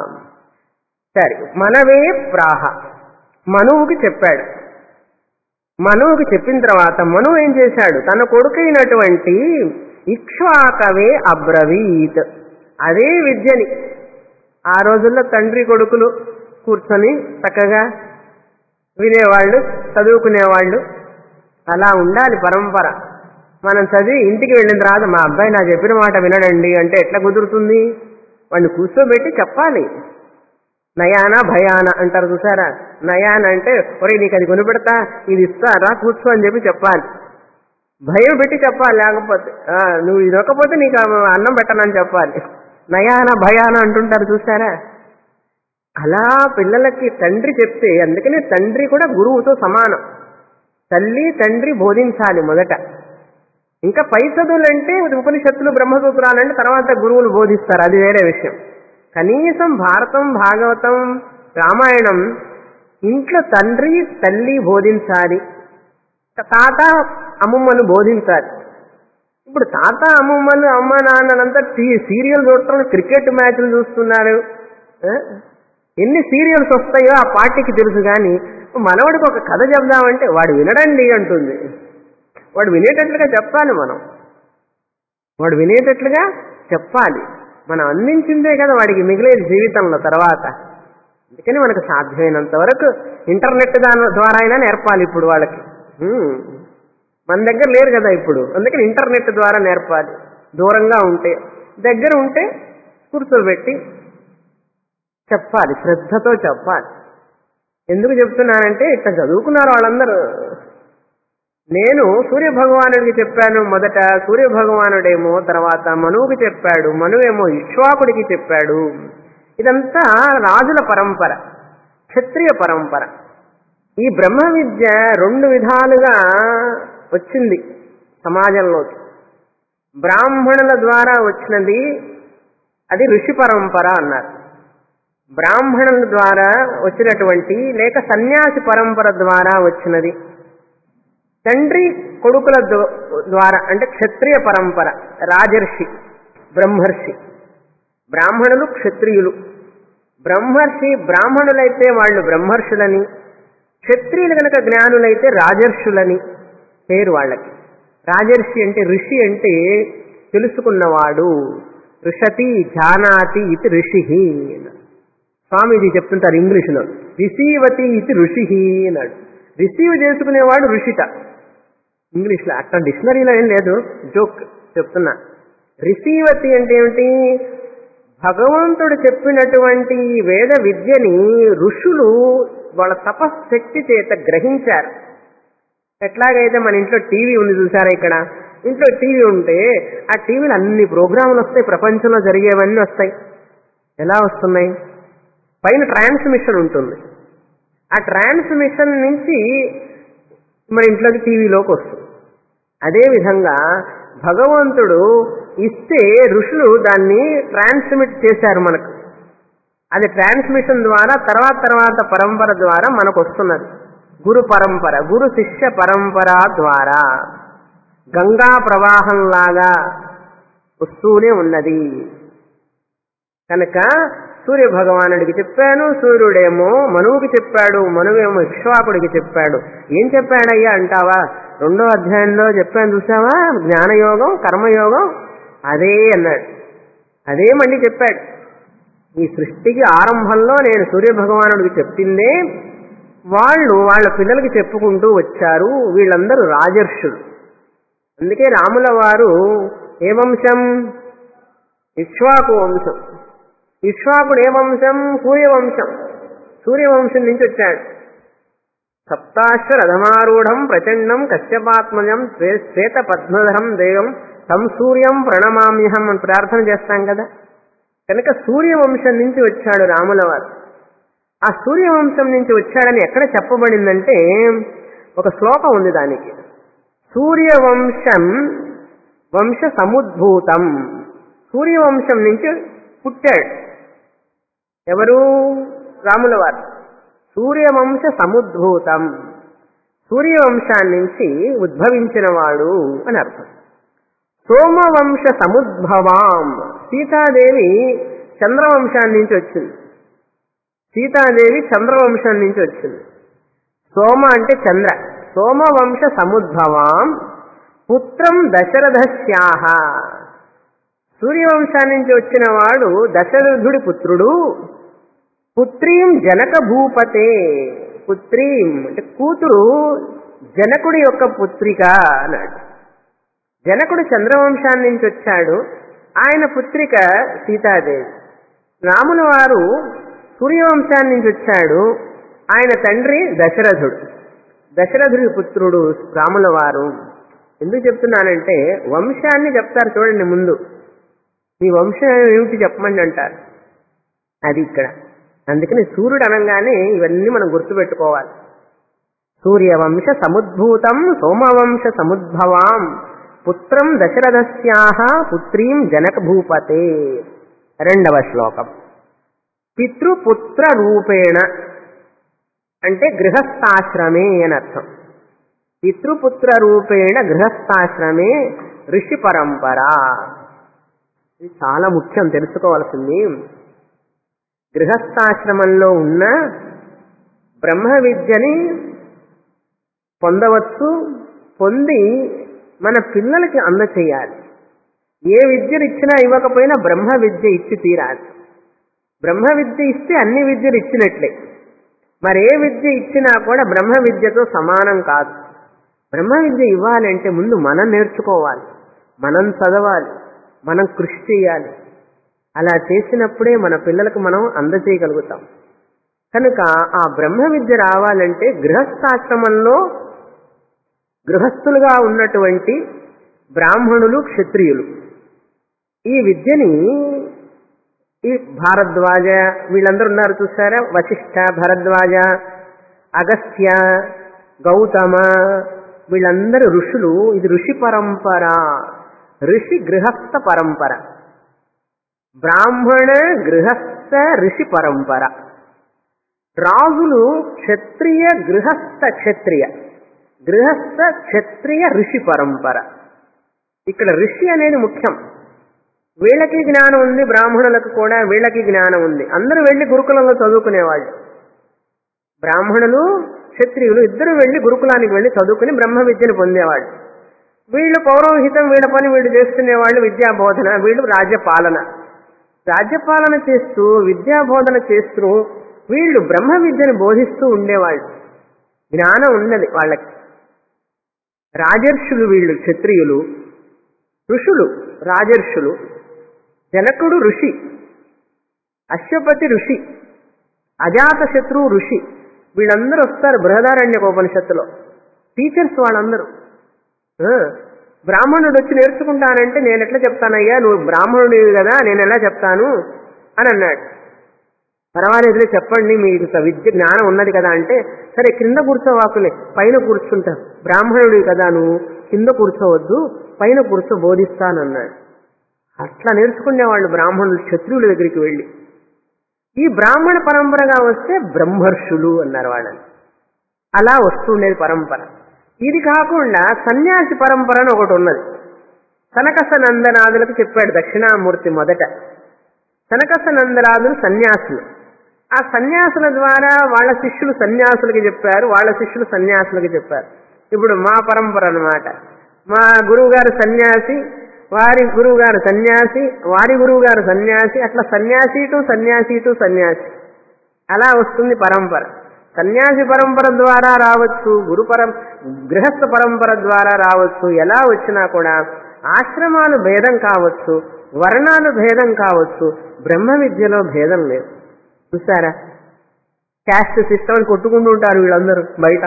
సరే మనవే ప్రాహ మనువుకి చెప్పాడు మనువుకి చెప్పిన తర్వాత మనువు ఏం చేశాడు తన కొడుకైనటువంటి ఇక్ష్వాకవే అబ్రవీత్ అదే విద్యని ఆ రోజుల్లో తండ్రి కొడుకులు కూర్చొని చక్కగా వినేవాళ్ళు చదువుకునేవాళ్ళు అలా ఉండాలి పరంపర మనం చదివి ఇంటికి వెళ్ళిన తర్వాత మా అబ్బాయి నా చెప్పిన మాట వినడండి అంటే ఎట్లా కుదురుతుంది వాడిని కూర్చోబెట్టి చెప్పాలి నయాన భయాన అంటారు చూసారా నయాన అంటే ఒరే నీకు అది కొనిపెడతా ఇది ఇస్తారా కూర్చో అని చెప్పి చెప్పాలి భయం పెట్టి చెప్పాలి లేకపోతే ఆ, నువ్వు ఇది ఇవ్వకపోతే నీకు ఆ అన్నం పెట్టనని చెప్పాలి నయాన భయాన అంటుంటారు చూసారా అలా పిల్లలకి తండ్రి చెప్తే అందుకనే తండ్రి కూడా గురువుతో సమానం తల్లి తండ్రి బోధించాలి మొదట ఇంకా పై చదువులంటే ఉపనిషత్తులు బ్రహ్మసూత్రాలంటే తర్వాత గురువులు బోధిస్తారు అది వేరే విషయం కనీసం భారతం భాగవతం రామాయణం ఇంట్లో తండ్రి తల్లి బోధించాలి తాత అమ్మమ్మను బోధించాలి ఇప్పుడు తాత అమ్మమ్మలు అమ్మ నాన్నలంతా టీ- సీరియల్ చూడటం క్రికెట్ మ్యాచ్లు చూస్తున్నారు ఆ? ఎన్ని సీరియల్స్ వస్తాయో ఆ పార్టీకి తెలుసు కానీ మనవాడికి ఒక కథ చెప్దామంటే వాడు వినడండి అంటుంది వాడు వినేటట్లుగా చెప్పాలి మనం వాడు వినేటట్లుగా చెప్పాలి మనం అందించిందే కదా వాడికి మిగిలేది జీవితంలో తర్వాత అందుకని మనకు సాధ్యమైనంత వరకు ఇంటర్నెట్ దాని ద్వారా అయినా నేర్పాలి ఇప్పుడు వాళ్ళకి ఉమ్. మన దగ్గర లేరు కదా ఇప్పుడు అందుకని ఇంటర్నెట్ ద్వారా నేర్పాలి దూరంగా ఉంటే దగ్గర ఉంటే కూర్చోబెట్టి చెప్పాలి శ్రద్ధతో చెప్పాలి ఎందుకు చెప్తున్నానంటే ఇట్లా చదువుకున్నారు వాళ్ళందరూ నేను సూర్య భగవానుడికి చెప్పాను మొదట సూర్య భగవానుడేమో తర్వాత మనువుకి చెప్పాడు మనువేమో ఇక్ష్వాకుడికి చెప్పాడు ఇదంతా రాజుల పరంపర క్షత్రియ పరంపర ఈ బ్రహ్మ విద్య రెండు విధాలుగా వచ్చింది సమాజంలోకి బ్రాహ్మణుల ద్వారా వచ్చినది అది ఋషి పరంపర అన్నారు బ్రాహ్మణుల ద్వారా వచ్చినటువంటి లేక సన్యాసి పరంపర ద్వారా వచ్చినది తండ్రి కొడుకుల ద- ద్వారా అంటే క్షత్రియ పరంపర రాజర్షి బ్రహ్మర్షి బ్రాహ్మణులు క్షత్రియులు బ్రహ్మర్షి బ్రాహ్మణులైతే వాళ్ళు బ్రహ్మర్షులని క్షత్రియులు కనుక జ్ఞానులైతే రాజర్షులని పేరు వాళ్ళకి రాజర్షి అంటే ఋషి అంటే తెలుసుకున్నవాడు ఋషతి జానాతి ఇది ఋషి స్వామీజీ చెప్తుంటారు ఇంగ్లీషులో రిసీవతి ఇది ఋషి అన్నాడు రిసీవ్ చేసుకునేవాడు ఋషిట ఇంగ్లీష్లో అక్కడ డిక్షనరీలో ఏం లేదు జోక్ చెప్తున్నా రిసీవతి అంటే ఏమిటి భగవంతుడు చెప్పినటువంటి ఈ వేద విద్యని ఋషులు వాళ్ళ తపశక్తి చేత గ్రహించారు ఎట్లాగైతే మన ఇంట్లో టీవీ ఉంది చూసారా ఇక్కడ ఇంట్లో టీవీ ఉంటే ఆ టీవీలో అన్ని ప్రోగ్రాములు వస్తాయి ప్రపంచంలో జరిగేవన్నీ వస్తాయి ఎలా వస్తున్నాయి పైన ట్రాన్స్మిషన్ ఉంటుంది ఆ ట్రాన్స్మిషన్ నుంచి మన ఇంట్లోకి టీవీలోకి వస్తుంది అదేవిధంగా భగవంతుడు ఇస్తే ఋషులు దాన్ని ట్రాన్స్మిట్ చేశారు మనకు అది ట్రాన్స్మిషన్ ద్వారా తర్వాత తర్వాత పరంపర ద్వారా మనకు వస్తున్నది గురు పరంపర గురు శిష్య పరంపర ద్వారా గంగా ప్రవాహంలాగా వస్తూనే ఉన్నది కనుక సూర్య భగవానుడికి చెప్పాను సూర్యుడేమో మనువుకి చెప్పాడు మనువేమో ఇక్ష్వాకుడికి చెప్పాడు ఏం చెప్పాడయ్యా అంటావా రెండో అధ్యాయంలో చెప్పాను చూసావా జ్ఞానయోగం కర్మయోగం అదే అన్నాడు అదే మళ్ళీ చెప్పాడు ఈ సృష్టికి ఆరంభంలో నేను సూర్య భగవానుడికి చెప్పిందే వాళ్ళు వాళ్ళ పిల్లలకి చెప్పుకుంటూ వచ్చారు వీళ్ళందరూ రాజర్షులు అందుకే రాముల వారు ఏ వంశం ఇక్ష్వాకు వంశం ఇక్ష్వాకుడు ఏ వంశం సూర్యవంశం సూర్యవంశం నుంచి వచ్చాడు సప్తాశ్వరథమారూఢం ప్రచండం కశ్యపాత్మజం శ్వే- శ్వేత పద్మధరం దేవం తం సూర్యం ప్రణమామ్యహం అని ప్రార్థన చేస్తాం కదా కనుక సూర్యవంశం నుంచి వచ్చాడు రాముల వారు ఆ సూర్యవంశం నుంచి వచ్చాడని ఎక్కడ చెప్పబడిందంటే ఒక శ్లోకం ఉంది దానికి సూర్యవంశం వంశ సముద్భూతం సూర్యవంశం నుంచి పుట్టాడు ఎవరు రాముల వారు సూర్యవంశ సముద్భూతం సూర్యవంశాన్ని నుంచి ఉద్భవించిన వాడు అని అర్థం సోమవంశ సముద్భవాం సీతాదేవి చంద్రవంశాన్ని నుంచి వచ్చింది సీతాదేవి చంద్రవంశం నుంచి వచ్చింది సోమ అంటే చంద్ర సోమవంశ సముద్భవాం పుత్రం దశరథస్యాహ సూర్యవంశాన్ని నుంచి వచ్చిన వాడు దశరథుడి పుత్రుడు పుత్రీం జనక భూపతే పుత్రీం అంటే కూతురు జనకుడి యొక్క పుత్రిక అన్నాడు జనకుడు చంద్రవంశాన్ని నుంచి వచ్చాడు ఆయన పుత్రిక సీతాదేవి రాముల వారు సూర్యవంశాన్ని నుంచి వచ్చాడు ఆయన తండ్రి దశరథుడు దశరథుడి పుత్రుడు రాముల వారు ఎందుకు చెప్తున్నానంటే వంశాన్ని చెప్తారు చూడండి ముందు మీ వంశం ఏమిటి చెప్పమండి అంటారు అది ఇక్కడ అందుకని సూర్యుడు అనగానే ఇవన్నీ మనం గుర్తుపెట్టుకోవాలి సూర్యవంశ సముద్భూతం సోమవంశ సముద్భవాం పుత్రం దశరథస్యాహ పుత్రీం జనక భూపతే రెండవ శ్లోకం పితృపుత్ర రూపేణ అంటే గృహస్థాశ్రమే అని అర్థం పితృపుత్ర రూపేణ గృహస్థాశ్రమే ఋషి పరంపర ఇది చాలా ముఖ్యం తెలుసుకోవాల్సింది గృహస్థాశ్రమంలో ఉన్న బ్రహ్మ విద్యని పొందవచ్చు పొంది మన పిల్లలకి అందచేయాలి ఏ విద్యను ఇచ్చినా ఇవ్వకపోయినా బ్రహ్మ విద్య ఇచ్చి తీరాలి బ్రహ్మ విద్య ఇస్తే అన్ని విద్యలు ఇచ్చినట్లే మరి ఏ విద్య ఇచ్చినా కూడా బ్రహ్మ విద్యతో సమానం కాదు బ్రహ్మ విద్య ఇవ్వాలంటే ముందు మనం నేర్చుకోవాలి మనం చదవాలి మనం కృషి చేయాలి అలా చేసినప్పుడే మన పిల్లలకు మనం అందజేయగలుగుతాం కనుక ఆ బ్రహ్మ విద్య రావాలంటే గృహస్థాశ్రమంలో గృహస్థులుగా ఉన్నటువంటి బ్రాహ్మణులు క్షత్రియులు ఈ విద్యని ఈ భారద్వాజ వీళ్ళందరూ ఉన్నారు చూసారా వశిష్ఠ భరద్వాజ అగస్త్య గౌతమ వీళ్ళందరూ ఋషులు ఇది ఋషి పరంపర ఋషి గృహస్థ పరంపర బ్రాహ్మణ గృహస్థ ఋషి పరంపర రాజులు క్షత్రియ గృహస్థ క్షత్రియ గృహస్థ క్షత్రియ ఋషి పరంపర ఇక్కడ ఋషి అనేది ముఖ్యం వీళ్ళకి జ్ఞానం ఉంది బ్రాహ్మణులకు కూడా వీళ్ళకి జ్ఞానం ఉంది అందరూ వెళ్లి గురుకులంలో చదువుకునేవాళ్ళు బ్రాహ్మణులు క్షత్రియులు ఇద్దరు వెళ్లి గురుకులానికి వెళ్లి చదువుకుని బ్రహ్మ విద్యను పొందేవాళ్ళు వీళ్ళు పౌరోహితం వీళ్ళ పని వీళ్ళు చేసుకునేవాళ్ళు విద్యా బోధన వీళ్ళు రాజ్యపాలన రాజ్యపాలన చేస్తూ విద్యా బోధన చేస్తూ వీళ్ళు బ్రహ్మ విద్యను బోధిస్తూ ఉండేవాళ్ళు జ్ఞానం ఉన్నది వాళ్ళకి రాజర్షులు వీళ్ళు క్షత్రియులు ఋషులు రాజర్షులు జనకుడు ఋషి అశ్వపతి ఋషి అజాత శత్రువు ఋషి వీళ్ళందరూ వస్తారు బృహదారణ్య ఉపనిషత్తులో టీచర్స్ వాళ్ళందరూ ఆ, బ్రాహ్మణుడు వచ్చి నేర్చుకుంటానంటే నేను ఎట్లా చెప్తానయ్యా నువ్వు బ్రాహ్మణుడివి కదా నేను ఎలా చెప్తాను అని అన్నాడు పర్వాలేదులే చెప్పండి మీకు స- విద్య జ్ఞానం ఉన్నది కదా అంటే సరే కింద కూర్చోవాకులే పైన కూర్చుంటా బ్రాహ్మణుడివి కదా నువ్వు కింద కూర్చోవద్దు పైన కూర్చో బోధిస్తానన్నాడు అట్లా నేర్చుకునేవాళ్ళు బ్రాహ్మణులు క్షత్రియుల దగ్గరికి వెళ్ళి ఈ బ్రాహ్మణ పరంపరగా వస్తే బ్రహ్మర్షులు అన్నారు వాళ్ళని అలా వస్తుండేది పరంపర ఇది కాకుండా సన్యాసి పరంపర అని ఒకటి ఉన్నది సనకస నందనాథులకు చెప్పాడు దక్షిణామూర్తి మొదట సనకస నందనాథులు సన్యాసులు ఆ సన్యాసుల ద్వారా వాళ్ళ శిష్యులు సన్యాసులకి చెప్పారు వాళ్ళ శిష్యులు సన్యాసులకి చెప్పారు ఇప్పుడు మా పరంపర అన్నమాట మా గురువు గారు సన్యాసి వారి గురువు గారు సన్యాసి వారి గురువు గారు సన్యాసి అట్లా సన్యాసి టు సన్యాసి టు సన్యాసి అలా వస్తుంది పరంపర సన్యాసి పరంపర ద్వారా రావచ్చు గురు పరం గృహస్థ పరంపర ద్వారా రావచ్చు ఎలా వచ్చినా కూడా ఆశ్రమాలు భేదం కావచ్చు వర్ణాలు భేదం కావచ్చు బ్రహ్మ విద్యలో భేదం లేదు చూసారా క్యాస్ట్ సిస్టమ్ అని కొట్టుకుంటూ ఉంటారు వీళ్ళందరూ బయట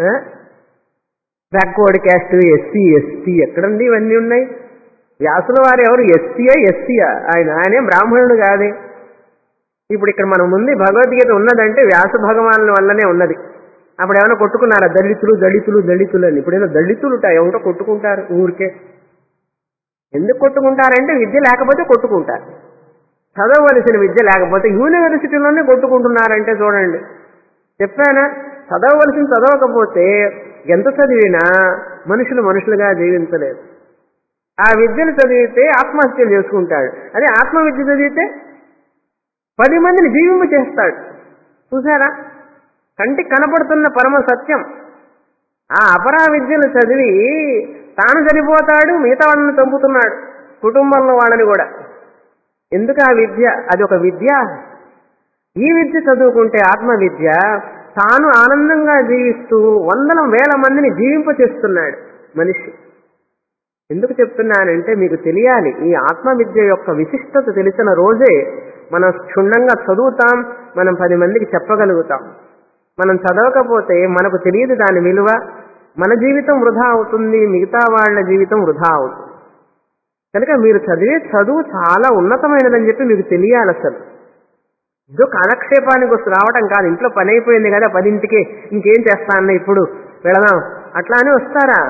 బ్యాక్వర్డ్ క్యాస్ట్ ఎస్సీ ఎస్టీ ఎక్కడండి ఇవన్నీ ఉన్నాయి వ్యాసుల వారు ఎవరు ఎస్సీయా ఎస్సీయా ఆయన ఆయనే బ్రాహ్మణుడు కాదే ఇప్పుడు ఇక్కడ మనం ముందు భగవద్గీత ఉన్నదంటే వ్యాస భగవానుల వల్లనే ఉన్నది అప్పుడు ఏమైనా కొట్టుకున్నారా దళితులు దళితులు దళితులు అని ఇప్పుడు ఏదో దళితులుట ఏమిటో కొట్టుకుంటారు ఊరికే ఎందుకు కొట్టుకుంటారంటే విద్య లేకపోతే కొట్టుకుంటారు చదవవలసిన విద్య లేకపోతే యూనివర్సిటీలోనే కొట్టుకుంటున్నారంటే చూడండి చెప్పానా చదవవలసిన చదవకపోతే ఎంత చదివినా మనుషులు మనుషులుగా జీవించలేదు ఆ విద్యను చదివితే ఆత్మహత్యలు చేసుకుంటాడు అదే ఆత్మ విద్య చదివితే పది మందిని జీవింప చేస్తాడు చూసారా కంటికి కనపడుతున్న పరమ సత్యం ఆ అపరా విద్యను చదివి తాను చనిపోతాడు మిగతా వాళ్ళని చంపుతున్నాడు కుటుంబంలో వాళ్ళని కూడా ఎందుకు ఆ విద్య అది ఒక విద్య ఈ విద్య చదువుకుంటే ఆత్మ విద్య తాను ఆనందంగా జీవిస్తూ వందల వేల మందిని జీవింప చేస్తున్నాడు మనిషి ఎందుకు చెప్తున్నానంటే మీకు తెలియాలి ఈ ఆత్మ విద్య యొక్క విశిష్టత తెలిసిన రోజే మనం క్షుణ్ణంగా చదువుతాం మనం పది మందికి చెప్పగలుగుతాం మనం చదవకపోతే మనకు తెలియదు దాని విలువ మన జీవితం వృధా అవుతుంది మిగతా వాళ్ళ జీవితం వృధా అవుతుంది కనుక మీరు చదివే చదువు చాలా ఉన్నతమైనదని చెప్పి మీకు తెలియాలి అసలు ఇదో కాలక్షేపానికి వస్తు రావటం కాదు ఇంట్లో పని అయిపోయింది కదా పదింటికి ఇంకేం చేస్తాను ఇప్పుడు వెళదాం అట్లా అని వస్తారా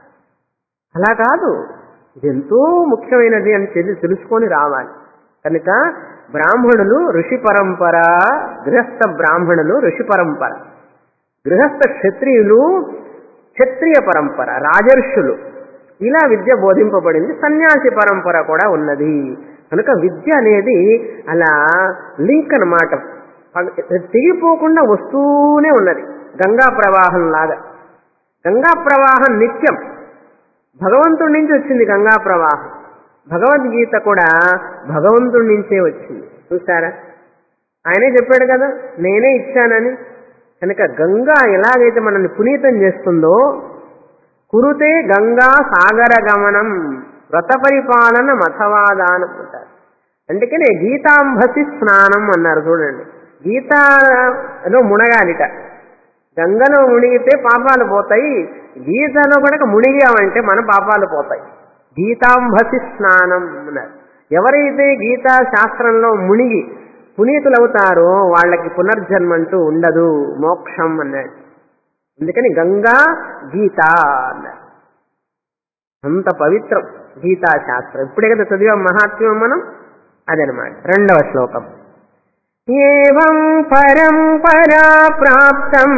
అలా కాదు ఇది ఎంతో ముఖ్యమైనది అని తెలి తెలుసుకొని రావాలి కనుక బ్రాహ్మణులు ఋషి పరంపర గృహస్థ బ్రాహ్మణులు ఋషి పరంపర గృహస్థ క్షత్రియులు క్షత్రియ పరంపర రాజర్షులు ఇలా విద్య బోధింపబడింది సన్యాసి పరంపర కూడా ఉన్నది కనుక విద్య అనేది అలా లింక్ అన్నమాట తెగిపోకుండా వస్తూనే ఉన్నది గంగా ప్రవాహం లాగా గంగా ప్రవాహం నిత్యం భగవంతుడి నుంచి వచ్చింది గంగా ప్రవాహం భగవద్గీత కూడా భగవంతుడి నుంచే వచ్చింది చూసారా ఆయనే చెప్పాడు కదా నేనే ఇచ్చానని కనుక గంగా ఎలాగైతే మనల్ని పునీతం చేస్తుందో కురుతే గంగా సాగర గమనం వ్రత పరిపాలన మతవాదానం అంటారు అందుకనే గీతాంభసి స్నానం అన్నారు చూడండి గీతలో మునగాలిట గంగలో మునిగితే పాపాలు పోతాయి గీతలో కనుక మునిగామంటే మన పాపాలు పోతాయి గీతాంభసి స్నానం అన్నారు ఎవరైతే గీతా శాస్త్రంలో మునిగి పునీతులవుతారో వాళ్ళకి పునర్జన్మంటూ ఉండదు మోక్షం అన్నాడు అందుకని గంగా గీత అన్నారు అంత పవిత్రం గీతా శాస్త్రం ఇప్పుడే కదా చదివాం మహాత్మ్యం మనం అదనమాట రెండవ శ్లోకం ఏం పరంపరా ప్రాప్తం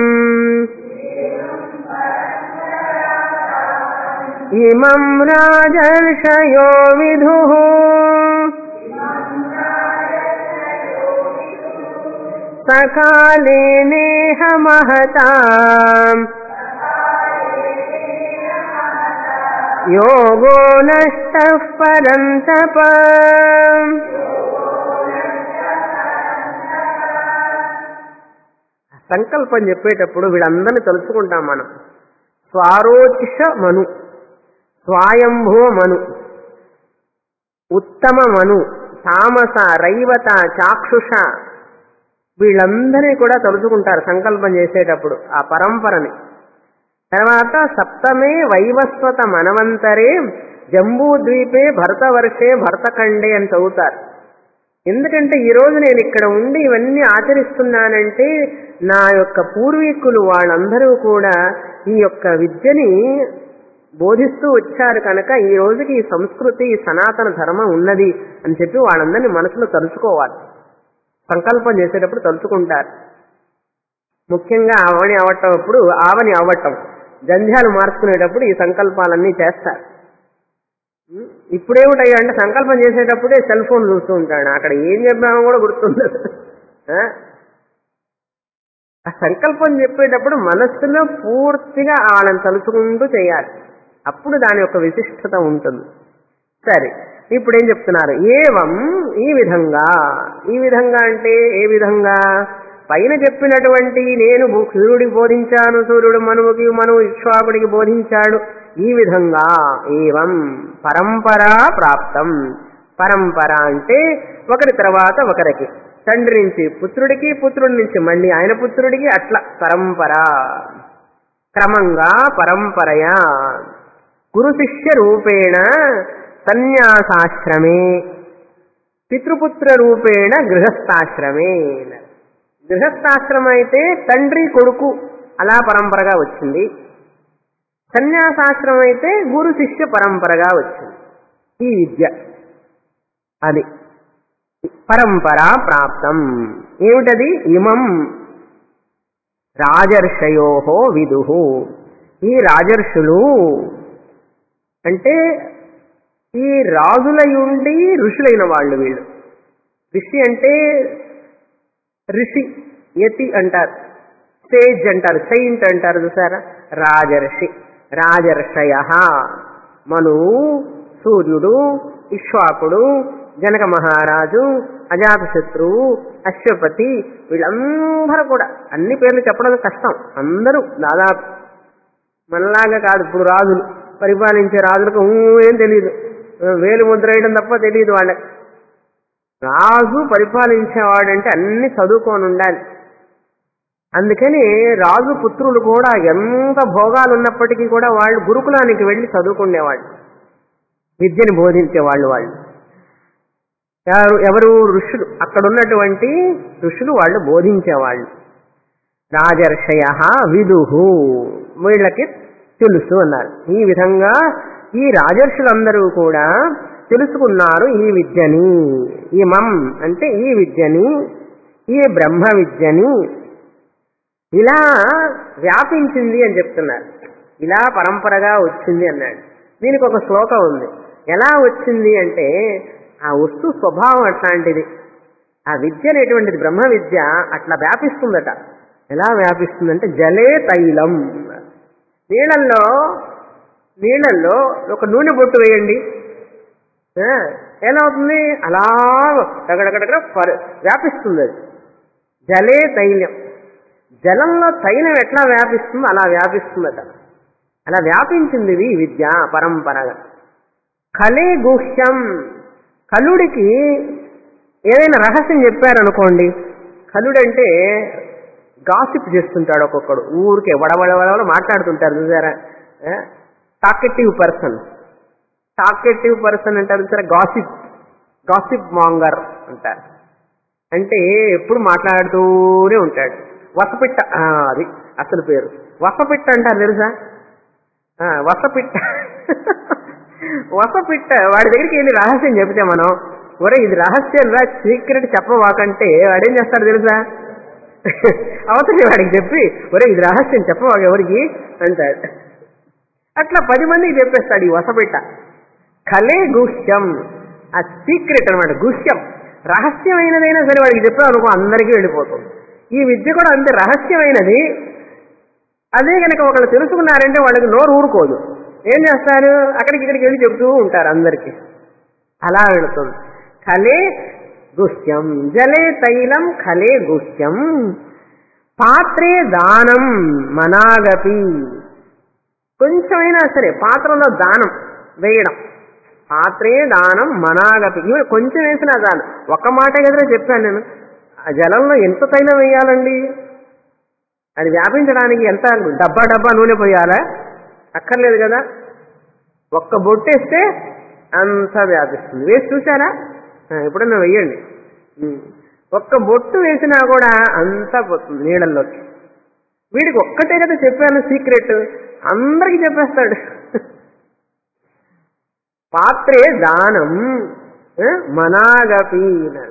ఇమం రాజర్షయో విధు సకాలే నేహ మహతా యోగో నష్ట పరంతప సంకల్పం చెప్పేటప్పుడు వీళ్ళందరినీ తలుచుకుంటాం మనం స్వారోచిష మను స్వాయంభువ మను ఉత్తమ మను తామస రైవత చాక్షుష వీళ్ళందరినీ కూడా తలుచుకుంటారు సంకల్పం చేసేటప్పుడు ఆ పరంపరని తర్వాత సప్తమే వైవస్వత మనవంతరే జంబూద్వీపే భరతవర్షే భరతఖండే అని చదువుతారు ఎందుకంటే ఈ రోజు నేను ఇక్కడ ఉండి ఇవన్నీ ఆచరిస్తున్నానంటే నా యొక్క పూర్వీకులు వాళ్ళందరూ కూడా ఈ యొక్క విద్యని బోధిస్తూ వచ్చారు కనుక ఈ రోజుకి ఈ సంస్కృతి ఈ సనాతన ధర్మం ఉన్నది అని చెప్పి వాళ్ళందరినీ మనసులో తలుచుకోవాలి సంకల్పం చేసేటప్పుడు తలుచుకుంటారు ముఖ్యంగా ఆవని అవ్వటం అప్పుడు ఆవని అవ్వటం జంధ్యాలు మార్చుకునేటప్పుడు ఈ సంకల్పాలన్నీ చేస్తారు ఉం? ఇప్పుడేమిటయ్యా అంటే సంకల్పం చేసేటప్పుడే సెల్ ఫోన్ చూస్తూ ఉంటాడు అక్కడ ఏం చెప్పామో కూడా గుర్తుండదు ఆ? ఆ సంకల్పం చెప్పేటప్పుడు మనస్సులో పూర్తిగా వాళ్ళని తలుచుకుంటూ చేయాలి అప్పుడు దాని యొక్క విశిష్టత ఉంటుంది సరే ఇప్పుడు ఏం చెప్తున్నారు ఏవం ఈ విధంగా ఈ విధంగా అంటే ఏ విధంగా పైన చెప్పినటువంటి నేను భూ- సూర్యుడికి బోధించాను సూర్యుడు మనువుకి మనువు ఇక్ష్వాకుడికి బోధించాడు ఈ విధంగా ఏవం పరంపరా ప్రాప్తం పరంపర అంటే ఒకరి తర్వాత ఒకరికి తండ్రి నుంచి పుత్రుడికి పుత్రుడి నుంచి మళ్ళీ ఆయన పుత్రుడికి అట్లా పరంపర క్రమంగా పరంపరయా గురు శిష్య రూపేణ సన్యాసాశ్రమే పితృపుత్ర రూపేణ గృహస్థాశ్రమే గృహస్థాశ్రమం అయితే తండ్రి కొడుకు అలా పరంపరగా వచ్చింది సన్యాసాశ్రమం అయితే గురు శిష్య పరంపరగా వచ్చింది ఈ విద్య అది పరంపరా ప్రాప్తం ఏమిటది ఇమం రాజర్షయో విదుహు ఈ రాజర్షులు అంటే ఈ రాజులయుండి ఋషులైన వాళ్ళు వీళ్ళు ఋషి అంటే ఋషి యతి అంటారు సేజ్ అంటారు సెయింట్ అంటారు చూసారా రాజర్షి రాజర్షయ మనువు సూర్యుడు ఇక్ష్వాకుడు జనక మహారాజు అజాతశత్రువు అశ్వపతి వీళ్ళందరూ కూడా అన్ని పేర్లు చెప్పడం కష్టం అందరూ దాదాపు మనలాగా కాదు ఇప్పుడు రాజులు పరిపాలించే రాజులకు ఊ ఏం తెలియదు వేలు ముద్ర వేయడం తప్ప తెలియదు వాళ్ళకి రాజు పరిపాలించేవాడంటే అన్ని చదువుకొని ఉండాలి అందుకని రాజు పుత్రులు కూడా ఎంత భోగాలు ఉన్నప్పటికీ కూడా వాళ్ళు గురుకులానికి వెళ్ళి చదువుకునేవాళ్ళు విద్యని బోధించేవాళ్ళు వాళ్ళు ఎవరు ఎవరు ఋషులు అక్కడ ఉన్నటువంటి ఋషులు వాళ్ళు బోధించేవాళ్ళు రాజర్షయ విదుహు వీళ్ళకి తెలుసు అన్నారు ఈ విధంగా ఈ రాజర్షులందరూ కూడా తెలుసుకున్నారు ఈ విద్యని ఇమం అంటే ఈ విద్యని ఈ బ్రహ్మ విద్యని ఇలా వ్యాపించింది అని చెప్తున్నారు ఇలా పరంపరగా వచ్చింది అన్నాడు దీనికి ఒక శ్లోకం ఉంది ఎలా వచ్చింది అంటే ఆ వస్తు స్వభావం అట్లాంటిది ఆ విద్య అనేటువంటిది బ్రహ్మ విద్య అట్లా వ్యాపిస్తుందట ఎలా వ్యాపిస్తుందంటే జలే తైలం నీళ్ళల్లో నీళ్ళల్లో ఒక నూనె బొట్టు వేయండి ఆ, ఎలా అవుతుంది అలా దగ్గడగడగడ వ్యాపిస్తుంది అది జలే తైలం జలంలో తైలం ఎట్లా వ్యాపిస్తుందో అలా వ్యాపిస్తుందట అలా వ్యాపించింది ఇది ఈ విద్య పరంపరగా కలే గుహ్యం కలుడికి ఏదైనా రహస్యం చెప్పారనుకోండి కలుడంటే గాసిప్ చేస్తుంటాడు ఒక్కొక్కడు ఊరికే వడవడవడ మాట్లాడుతుంటారు చూసారా టాకెటివ్ పర్సన్ టాకెటివ్ పర్సన్ అంటారు చూసారా గాసిప్ గాసిప్ మాంగర్ అంటారు అంటే ఎప్పుడు మాట్లాడుతూనే ఉంటాడు వసపిట్ట ఆ, అది అసలు పేరు వసపిట్ట అంటారు తెలుసా ఆ, వసపిట్ట వసపిట్ట వాడి దగ్గరికి వెళ్ళి రహస్యం చెప్తే మనం ఒరే ఇది రహస్యం రా సీక్రెట్ చెప్పవాకంటే వాడేం చేస్తాడు తెలుసా అవతలి వాడికి చెప్పి ఒరే ఇది రహస్యం చెప్పవాక ఎవరికి అంటాడు అట్లా పది మందికి చెప్పేస్తాడు ఈ వసపిట్ట కలే గుహ్యం ఆ సీక్రెట్ అన్నమాట గుహ్యం రహస్యమైనదైనా సరే వాడికి చెప్పావు అనుకో అందరికీ వెళ్ళిపోతుంది ఈ విద్య కూడా అంతే రహస్యమైనది అదే కనుక ఒకళ్ళు తెలుసుకున్నారంటే వాళ్ళకి నోరు ఊరుకోదు ఏం చేస్తారు అక్కడికి ఇక్కడికి వెళ్ళి చెబుతూ ఉంటారు అందరికి అలా వెళుతుంది కలే గుహ్యం జలే తైలం కలే గుహ్యం పాత్రే దానం మనాగపి కొంచెమైనా సరే పాత్రలో దానం వేయడం పాత్రే దానం మనాగపి ఇవి కొంచెం వేసినా చాలు ఒక్క మాట కదరా చెప్పాను నేను ఆ జలంలో ఎంత తైలం వేయాలండి అది వ్యాపించడానికి ఎంత డబ్బా డబ్బా నూనె పోయాలా అక్కర్లేదు కదా ఒక్క బొట్టేస్తే అంతా వ్యాపిస్తుంది వేసి చూసారా ఆ, ఎప్పుడన్నా వెయ్యండి ఉమ్. ఒక్క బొట్టు వేసినా కూడా అంతా పోతుంది నీళ్ళల్లోకి వీడికి ఒక్కటే కదా చెప్పాను సీక్రెట్ అందరికి చెప్పేస్తాడు పాత్రే దానం ఆ, మనాగపి అన్నాడు.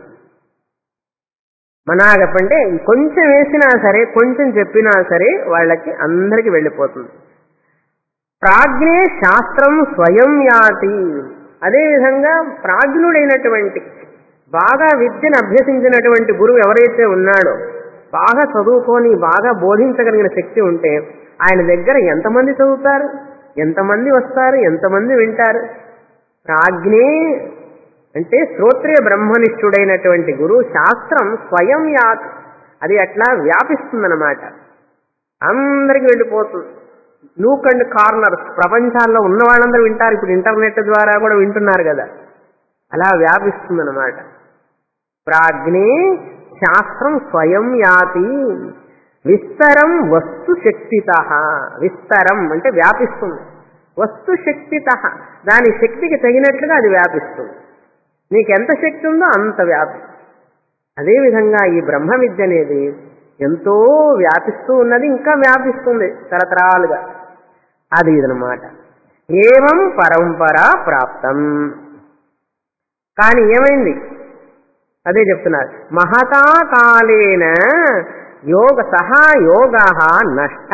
మనాగప్ అంటే కొంచెం వేసినా సరే కొంచెం చెప్పినా సరే వాళ్ళకి అందరికి వెళ్ళిపోతుంది ప్రాజ్ఞే శాస్త్రం స్వయం యాతి అదేవిధంగా ప్రాజ్ఞుడైనటువంటి బాగా విద్యను అభ్యసించినటువంటి గురువు ఎవరైతే ఉన్నాడో బాగా చదువుకొని బాగా బోధించగలిగిన శక్తి ఉంటే ఆయన దగ్గర ఎంతమంది చదువుతారు ఎంతమంది వస్తారు ఎంతమంది వింటారు ప్రాజ్ఞే అంటే శ్రోత్రియ బ్రహ్మనిష్ఠుడైనటువంటి గురువు శాస్త్రం స్వయం యాత్ అది అట్లా వ్యాపిస్తుందన్నమాట అందరికి వెళ్ళిపోతుంది నూక్ అండ్ కార్నర్స్ ప్రపంచాల్లో ఉన్న వాళ్ళందరూ వింటారు ఇప్పుడు ఇంటర్నెట్ ద్వారా కూడా వింటున్నారు కదా అలా వ్యాపిస్తుందన్నమాట ప్రాజ్ఞే శాస్త్రం స్వయం యాతి విస్తరం వస్తు శక్తిత విస్తరం అంటే వ్యాపిస్తుంది వస్తు శక్తిత దాని శక్తికి తగినట్లుగా అది వ్యాపిస్తుంది నీకు ఎంత శక్తి ఉందో అంత వ్యాపి అదేవిధంగా ఈ బ్రహ్మ విద్య అనేది ఎంతో వ్యాపిస్తూ ఉన్నది ఇంకా వ్యాపిస్తుంది తరతరాలుగా అది ఇదనమాట ఏవం పరంపర ప్రాప్తం కానీ ఏమైంది అదే చెప్తున్నారు మహతా కాలేన యోగ సహా యోగ నష్ట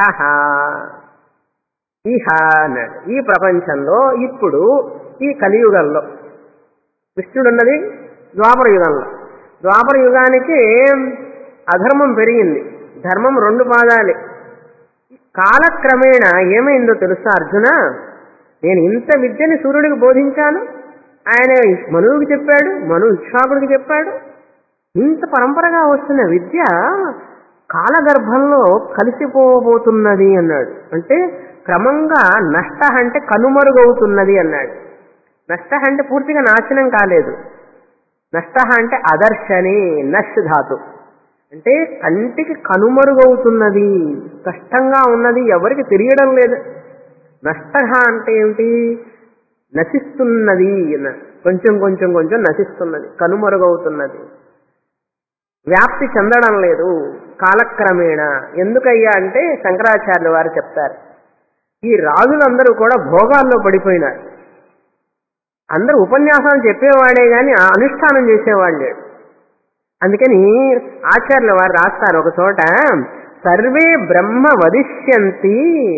ఇహ అన్నాడు ఈ ప్రపంచంలో ఇప్పుడు ఈ కలియుగంలో కృష్ణుడు ఉన్నది ద్వాపర యుగంలో ద్వాపర యుగానికి అధర్మం పెరిగింది ధర్మం రెండు పాదాలే కాలక్రమేణా ఏమైందో తెలుసా అర్జున నేను ఇంత విద్యని సూర్యుడికి బోధించాను ఆయన మనువుకి చెప్పాడు మను ఇక్షాకుడికి చెప్పాడు ఇంత పరంపరగా వస్తున్న విద్య కాలగర్భంలో కలిసిపోబోతున్నది అన్నాడు అంటే క్రమంగా నష్ట అంటే కనుమరుగవుతున్నది అన్నాడు నష్ట అంటే పూర్తిగా నాశనం కాలేదు నష్ట అంటే అదర్శని నష్ ధాతు అంటే కంటికి కనుమరుగవుతున్నది కష్టంగా ఉన్నది ఎవరికి తెలియడం లేదు నష్ట అంటే ఏమిటి నశిస్తున్నది అన్నాడు. కొంచెం కొంచెం కొంచెం నశిస్తున్నది కనుమరుగవుతున్నది వ్యాప్తి చెందడం లేదు కాలక్రమేణా ఎందుకయ్యా అంటే శంకరాచార్యుల వారు చెప్తారు ఈ రాజులందరూ కూడా భోగాల్లో పడిపోయినారు అందరూ ఉపన్యాసాలు చెప్పేవాడే గాని ఆ అనుష్ఠానం చేసేవాడు లేడు అందుకని ఆచార్యుల వారు రాస్తారు ఒక చోట సర్వే బ్రహ్మ వదిష్యంతి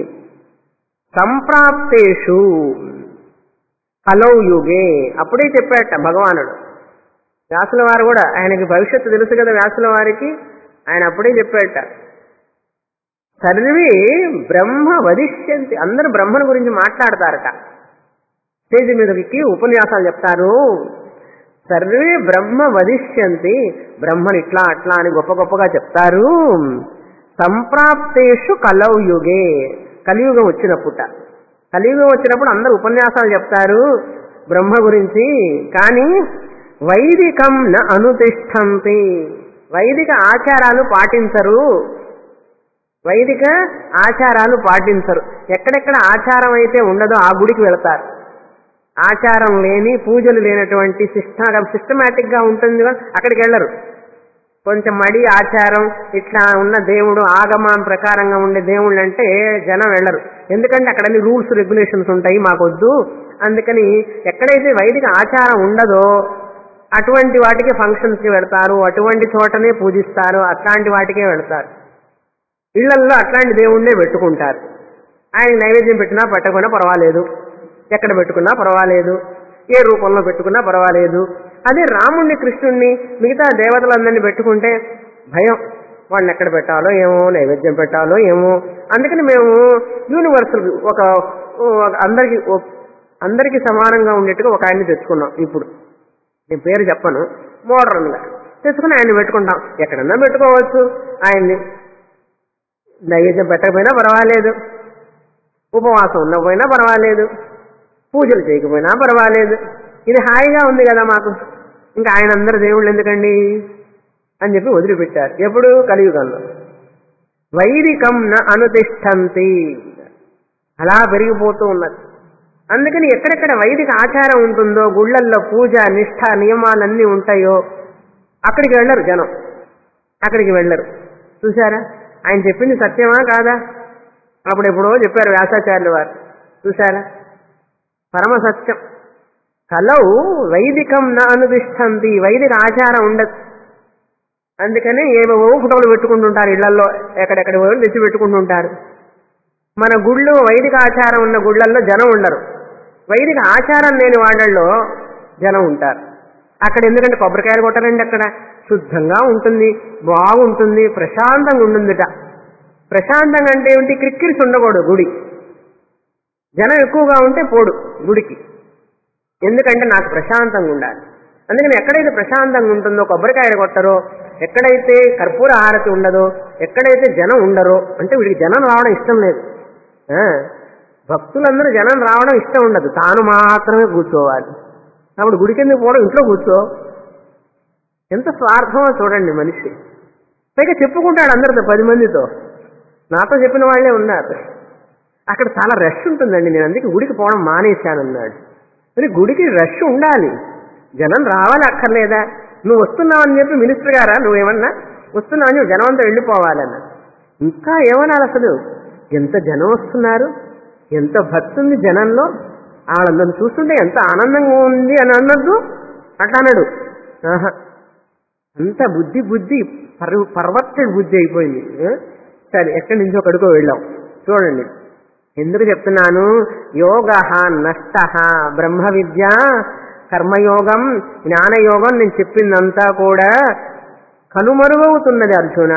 సంప్రాప్తేషు కలౌ యుగే అప్పుడే చెప్పాట భగవానుడు వ్యాసుల వారు కూడా ఆయనకి భవిష్యత్తు తెలుసు కదా వ్యాసుల వారికి ఆయన అప్పుడే చెప్పాట సర్వే బ్రహ్మ వదిష్యంతి అందరూ బ్రహ్మను గురించి మాట్లాడతారట స్టేజ్ మీదకి ఉపన్యాసాలు చెప్తారు సర్వే బ్రహ్మ వదిష్యంతి బ్రహ్మని ఇట్లా అట్లా అని గొప్ప గొప్పగా చెప్తారు సంప్రాప్తేషు కలౌ యుగే కలియుగం వచ్చినప్పుట కలియుగం వచ్చినప్పుడు అందరూ ఉపన్యాసాలు చెప్తారు బ్రహ్మ గురించి కానీ వైదికం న అనుతిష్టంతి వైదిక ఆచారాలు పాటించరు వైదిక ఆచారాలు పాటించరు ఎక్కడెక్కడ ఆచారం అయితే ఉండదో ఆ గుడికి వెళతారు ఆచారం లేని పూజలు లేనటువంటి సిస్ట సిస్టమేటిక్ గా ఉంటుంది కదా, అక్కడికి వెళ్ళరు కొంచెం మడి ఆచారం ఇట్లా ఉన్న దేవుడు ఆగమం ప్రకారంగా ఉండే దేవుళ్ళు అంటే జనం వెళ్ళరు ఎందుకంటే అక్కడ అన్ని రూల్స్ రెగ్యులేషన్స్ ఉంటాయి మాకొద్దు అందుకని ఎక్కడైతే వైదిక ఆచారం ఉండదో అటువంటి వాటికి ఫంక్షన్స్ కి వెళ్తారు అటువంటి చోటనే పూజిస్తారు అట్లాంటి వాటికే వెళ్తారు ఇళ్లల్లో అట్లాంటి దేవుణ్ణే పెట్టుకుంటారు ఆయన నైవేద్యం పెట్టినా పెట్టకపోయినా పర్వాలేదు ఎక్కడ పెట్టుకున్నా పర్వాలేదు ఏ రూపంలో పెట్టుకున్నా పర్వాలేదు అదే రాముణ్ణి కృష్ణుణ్ణి మిగతా దేవతలందరినీ పెట్టుకుంటే భయం వాళ్ళని ఎక్కడ పెట్టాలో ఏమో నైవేద్యం పెట్టాలో ఏమో అందుకని మేము యూనివర్సల్ ఒక ఒక అందరికి అందరికి సమానంగా ఉండేట్టుగా ఒక ఆయన్ని తెచ్చుకున్నాం ఇప్పుడు నేను పేరు చెప్పను మోడర్న్ గా తెచ్చుకుని ఆయన్ని పెట్టుకుంటాం ఎక్కడన్నా పెట్టుకోవచ్చు ఆయన్ని నైవేద్యం పెట్టకపోయినా పర్వాలేదు ఉపవాసం ఉండకపోయినా పర్వాలేదు పూజలు చేయకపోయినా పర్వాలేదు ఇది హాయిగా ఉంది కదా మాకు ఇంకా ఆయన అందరు దేవుళ్ళు ఎందుకండి అని చెప్పి వదిలిపెట్టారు ఎప్పుడు కలియుగంలో వైదికం న అనుతిష్టంతి అలా పెరిగిపోతూ ఉన్నది అందుకని ఎక్కడెక్కడ వైదిక ఆచారం ఉంటుందో గుళ్ళల్లో పూజ నిష్ఠ నియమాలన్నీ ఉంటాయో అక్కడికి వెళ్ళరు జనం అక్కడికి వెళ్ళరు చూసారా ఆయన చెప్పింది సత్యమా కాదా అప్పుడు ఎప్పుడో చెప్పారు వ్యాసాచార్యులు వారు చూసారా పరమ సత్యం కలవు వైదికం నా అనుదిష్టంతి వైదిక ఆచారం ఉండదు అందుకని ఏవేవో ఫోటోలు పెట్టుకుంటుంటారు ఇళ్లలో ఎక్కడెక్కడ తెచ్చి పెట్టుకుంటుంటారు మన గుళ్ళు వైదిక ఆచారం ఉన్న గుళ్ళల్లో జనం ఉండరు వైదిక ఆచారం లేని వాళ్ళల్లో జనం ఉంటారు అక్కడ ఎందుకంటే కొబ్బరికాయలు కొట్టరండి అక్కడ శుద్ధంగా ఉంటుంది బాగుంటుంది ప్రశాంతంగా ఉంటుందిట ప్రశాంతంగా అంటే ఏమిటి క్రిక్కిరిసి ఉండకూడదు గుడి జనం ఎక్కువగా ఉంటే పోడు గుడికి ఎందుకంటే నాకు ప్రశాంతంగా ఉండాలి అందుకని ఎక్కడైతే ప్రశాంతంగా ఉంటుందో కొబ్బరికాయలు కొట్టరో ఎక్కడైతే కర్పూర హారతి ఉండదో ఎక్కడైతే జనం ఉండరో అంటే వీడికి జనం రావడం ఇష్టం లేదు ఆ, భక్తులందరూ జనం రావడం ఇష్టం ఉండదు తాను మాత్రమే కూర్చోవాలి అప్పుడు గుడికి ఎందుకు పోవడం ఇంట్లో కూర్చో ఎంత స్వార్థమో చూడండి మనిషి పైగా చెప్పుకుంటాడు అందరితో పది మందితో నాతో చెప్పిన వాళ్ళే ఉన్నారు అక్కడ చాలా రష్ ఉంటుందండి నేను అందుకే గుడికి పోవడం మానేశానన్నాడు మరి గుడికి రష్ ఉండాలి జనం రావాలి అక్కర్లేదా నువ్వు వస్తున్నావని చెప్పి మినిస్టర్ గారా నువ్వేమన్నా వస్తున్నావని చెప్పి జనం అంతా వెళ్ళిపోవాలన్న ఇంకా ఏమన్నారు అసలు ఎంత జనం వస్తున్నారు ఎంత భక్తి ఉంది జనంలో వాళ్ళందరిని చూస్తుంటే ఎంత ఆనందంగా ఉంది అని అన్నట్టు అట్లా అన్నాడు ఆహా అంత బుద్ధి బుద్ధి పర్ పర్వర్టెడ్ బుద్ధి అయిపోయింది ఆ? సరే ఎక్కడి నుంచి ఒకడికో వెళ్ళాం చూడండి ఎందుకు చెప్తున్నాను యోగ నష్ట బ్రహ్మ విద్య కర్మయోగం జ్ఞానయోగం నేను చెప్పిందంతా కూడా కనుమరుగవుతున్నది అర్జున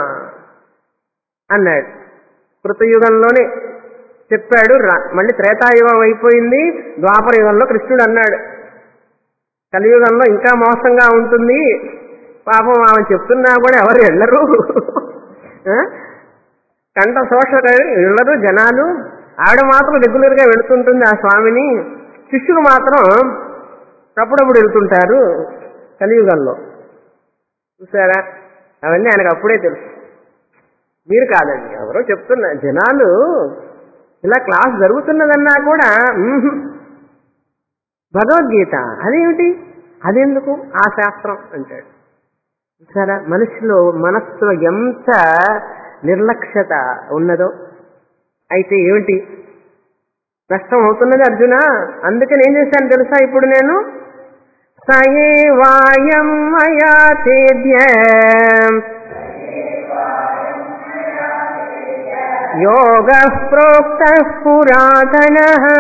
అన్నాడు కృతయుగంలోనే చెప్పాడు రా- మళ్ళీ త్రేతాయుగం అయిపోయింది ద్వాపర యుగంలో కృష్ణుడు అన్నాడు కలియుగంలో ఇంకా మోసంగా ఉంటుంది పాపం ఆమె చెప్తున్నా కూడా ఎవరు వెళ్ళరు ఆ? కంట శోషక వెళ్ళరు జనాలు ఆవిడ మాత్రం రెగ్యులర్ గా వెళుతుంటుంది ఆ స్వామిని శిష్యులు మాత్రం అప్పుడప్పుడు వెళ్తుంటారు కలియుగంలో చూసారా అవన్నీ ఆయనకు అప్పుడే తెలుసు మీరు కాదండి ఎవరో చెప్తున్నా జనాలు ఇలా క్లాస్ జరుగుతున్నదన్నా కూడా మ్మ్హ్. భగవద్గీత అదేమిటి అదెందుకు ఆ శాస్త్రం అంటాడు చూసారా మనిషిలో మనస్సులో ఎంత నిర్లక్ష్యత ఉన్నదో అయితే ఏమిటి నష్టం అవుతున్నది అర్జున అందుకని ఏం చేశాను తెలుసా ఇప్పుడు నేను సయేవాయం మయా తేద్య యోగ ప్రోక్త పురాతన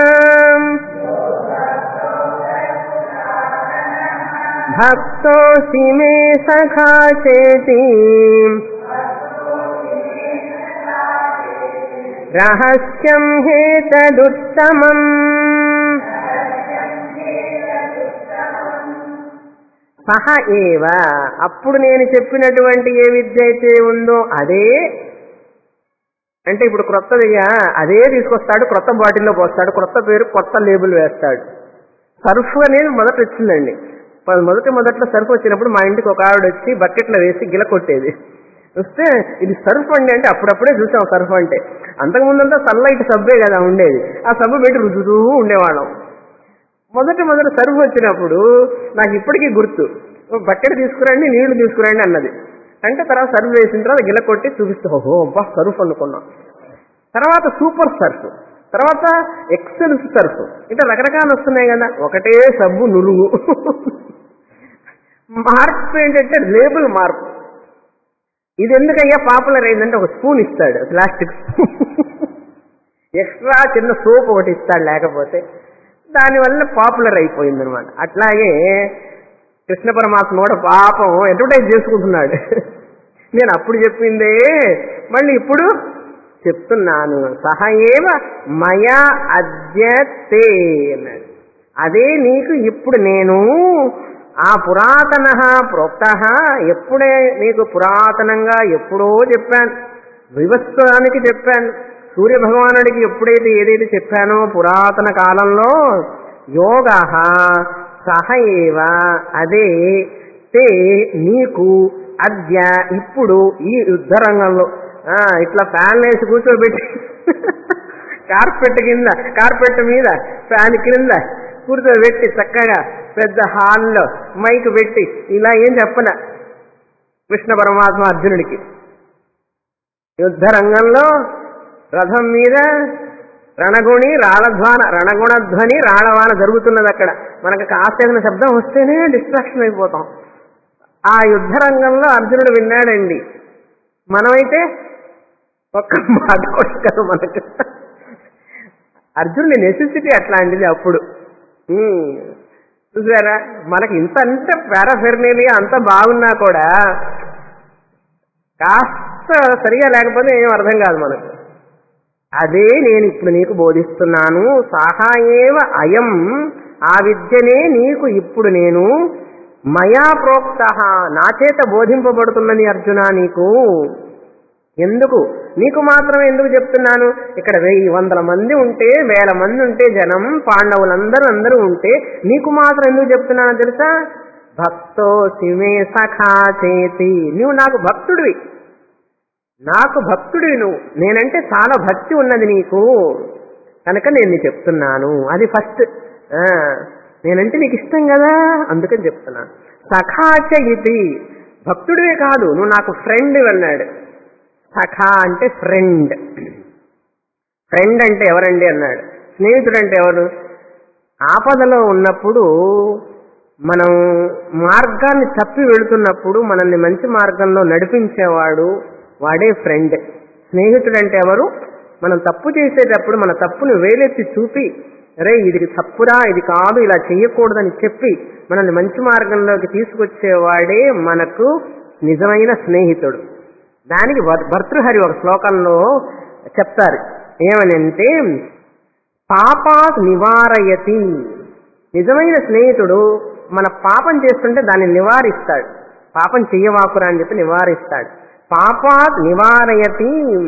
భక్తోసి మే సఖా చేతి రహస్యం హేతదుత్తమం సహ ఏవ అప్పుడు నేను చెప్పినటువంటి ఏ విద్య అయితే ఉందో అదే అంటే ఇప్పుడు క్రొత్తదిగా అదే తీసుకొస్తాడు క్రొత్త బాటిల్లో పోస్తాడు క్రొత్త పేరు కొత్త లేబుల్ వేస్తాడు సర్ఫ్ అనేది మొదట వచ్చిందండి ప- మొదటి మొదట్లో సర్ఫ్ వచ్చినప్పుడు మా ఇంటికి ఒక ఆవిడ వచ్చి బకెట్లో వేసి గిల కొట్టేది వస్తే ఇది సర్ఫ్ అండి అంటే అప్పుడప్పుడే చూసాం సర్ఫ్ అంటే అంతకుముందంతా సన్లైట్ సబ్బే కదా ఉండేది ఆ సబ్బు పెట్టి రుద్దుతూ ఉండేవాళ్ళం మొదటి మొదటి సర్ఫ్ వచ్చినప్పుడు నాకు ఇప్పటికీ గుర్తు "ఓ బకెట్ తీసుకురండి నీళ్లు తీసుకురండి అన్నది అంటే తర్వాత సర్ఫ్ వేసిన తర్వాత గిల కొట్టి చూపిస్తూ ఓహో అబ్బా సర్ఫ్ అనుకున్నాం తర్వాత సూపర్ సర్ఫ్ తర్వాత ఎక్సెల్స్ సర్ఫ్ ఇట్లా రకరకాలు వస్తున్నాయి కదా ఒకటే సబ్బు నురుగు మార్పు ఏంటంటే లేబుల్ మార్పు ఇది ఎందుకయ్యా పాపులర్ అయిందంటే ఒక స్పూన్ ఇస్తాడు ప్లాస్టిక్ స్పూన్ ఎక్స్ట్రా చిన్న సోప్ ఒకటి ఇస్తాడు లేకపోతే దానివల్ల పాపులర్ అయిపోయింది అనమాట అట్లాగే కృష్ణ పరమాత్మ కూడా పాపం అడ్వర్టైజ్ చేసుకుంటున్నాడు నేను అప్పుడు చెప్పిందే మళ్ళీ ఇప్పుడు చెప్తున్నాను సహయేవ మయా అద్యతే అన్నాడు అదే నీకు ఇప్పుడు నేను ఆ పురాతన ప్రోక్త ఎప్పుడే నీకు పురాతనంగా ఎప్పుడో చెప్పాను వివస్వానికి చెప్పాను సూర్య భగవానుడికి ఎప్పుడైతే ఏదైతే చెప్పానో పురాతన కాలంలో యోగ సహ ఏవ అదే తే నీకు అద్య ఇప్పుడు ఈ యుద్ధ రంగంలో ఆ, ఇట్లా ఫ్యాన్ వేసి కూర్చోబెట్టి కార్పెట్ కింద కార్పెట్ మీద ఫ్యాన్ క్రింద కూర్చోబెట్టి చక్కగా పెద్ద హాల్లో మైక్ పెట్టి ఇలా ఏం చెప్పన కృష్ణ పరమాత్మ అర్జునుడికి యుద్ధ రంగంలో రథం మీద రణగుణి రాళధ్వాన రణగుణధ్వని రాళవాన జరుగుతున్నది అక్కడ మనకు కాసేసిన శబ్దం వస్తేనే డిస్ట్రాక్షన్ అయిపోతాం ఆ యుద్ధ రంగంలో అర్జునుడు విన్నాడండి మనమైతే ఒక్క మాట కూడా కదా మనకు అర్జునుడి నెసెసిటీ అట్లాంటిది అప్పుడు ఉమ్. చూసారా మనకి ఇంత అంత పారాఫెర్నేలియా అంత బాగున్నా కూడా కాస్త సరిగా లేకపోతే ఏం అర్థం కాదు మనకు అదే నేను ఇప్పుడు నీకు బోధిస్తున్నాను సాహాయేవ అయం ఆ విద్యనే నీకు ఇప్పుడు నేను మయా ప్రోక్త నా చేత బోధింపబడుతున్నది అర్జున నీకు ఎందుకు నీకు మాత్రమే ఎందుకు చెప్తున్నాను ఇక్కడ వెయ్యి వందల మంది ఉంటే వేల మంది ఉంటే జనం పాండవులందరూ అందరూ ఉంటే నీకు మాత్రం ఎందుకు చెప్తున్నానో తెలుసా భక్తో శివే సఖా చేతి నువ్వు నాకు భక్తుడివి నాకు భక్తుడివి నువ్వు నేనంటే చాలా భక్తి ఉన్నది నీకు కనుక నేను నీకు చెప్తున్నాను అది ఫస్ట్ ఆ, నేనంటే నీకు ఇష్టం కదా అందుకని చెప్తున్నాను సఖాచ ఇది భక్తుడివే కాదు నువ్వు నాకు ఫ్రెండ్ అన్నాడు సఖా అంటే ఫ్రెండ్ ఫ్రెండ్ అంటే ఎవరండి అన్నాడు స్నేహితుడు అంటే ఎవరు ఆపదలో ఉన్నప్పుడు మనం మార్గాన్ని తప్పి వెళుతున్నప్పుడు మనల్ని మంచి మార్గంలో నడిపించేవాడు వాడే ఫ్రెండ్ స్నేహితుడు అంటే ఎవరు మనం తప్పు చేసేటప్పుడు మన తప్పును వేలెత్తి చూపి అరే ఇది తప్పురా ఇది కాదు ఇలా చేయకూడదని చెప్పి మనల్ని మంచి మార్గంలోకి తీసుకొచ్చేవాడే మనకు నిజమైన స్నేహితుడు దానికి భర్- భర్తృహరి ఒక శ్లోకంలో చెప్తారు ఏమనంటే పాపాత్ నివారయతి నిజమైన స్నేహితుడు మన పాపం చేస్తుంటే దాన్ని నివారిస్తాడు పాపం చెయ్యవాకురా అని చెప్పి నివారిస్తాడు పాపాత్ నివారయతి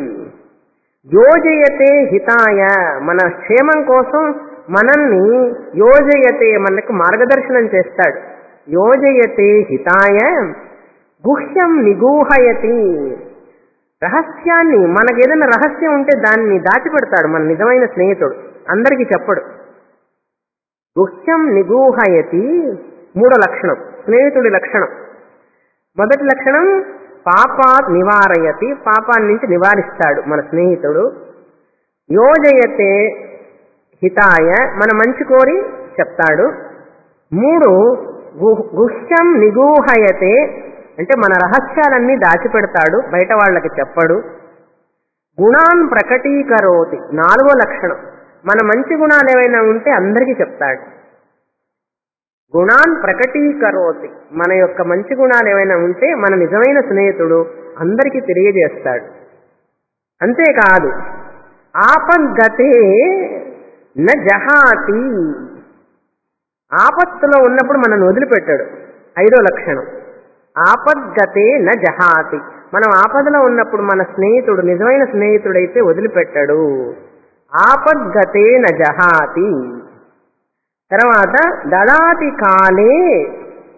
యోజయతే హితాయ మన క్షేమం కోసం మనల్ని యోజయతే మనకు మార్గదర్శనం చేస్తాడు యోజయతే హితాయ గుహ్యం నిగూహయతి రహస్యాన్ని మనకు ఏదైనా రహస్యం ఉంటే దాన్ని దాచిపెడతాడు మన నిజమైన స్నేహితుడు అందరికీ చెప్పడు గుహ్యం నిగూహయతి మూడో లక్షణం స్నేహితుడి లక్షణం మొదటి లక్షణం పాపాత్ నివారయతి పాపాన్ని నుంచి నివారిస్తాడు మన స్నేహితుడు యోజయతే హితాయ మన మంచి కోరి చెప్తాడు మూడు గు- గుహ్యం నిగూహయతే అంటే మన రహస్యాలన్నీ దాచిపెడతాడు బయట వాళ్ళకి చెప్పడు గుణాన్ ప్రకటీకరోతి నాలుగో లక్షణం మన మంచి గుణాలు ఏవైనా ఉంటే అందరికీ చెప్తాడు గుణాన్ ప్రకటీకరోతి మన యొక్క మంచి గుణాలు ఏమైనా ఉంటే మన నిజమైన స్నేహితుడు అందరికీ తెలియజేస్తాడు అంతేకాదు ఆపద్గతే న జహాతి ఆపత్తులో ఉన్నప్పుడు మనల్ని వదిలిపెట్టాడు ఐదో లక్షణం ఆపద్గతే న జహాతి మనం ఆపదలో ఉన్నప్పుడు మన స్నేహితుడు నిజమైన స్నేహితుడైతే వదిలిపెట్టాడు ఆపద్గతే న జహాతి తర్వాత దళాతి కాలే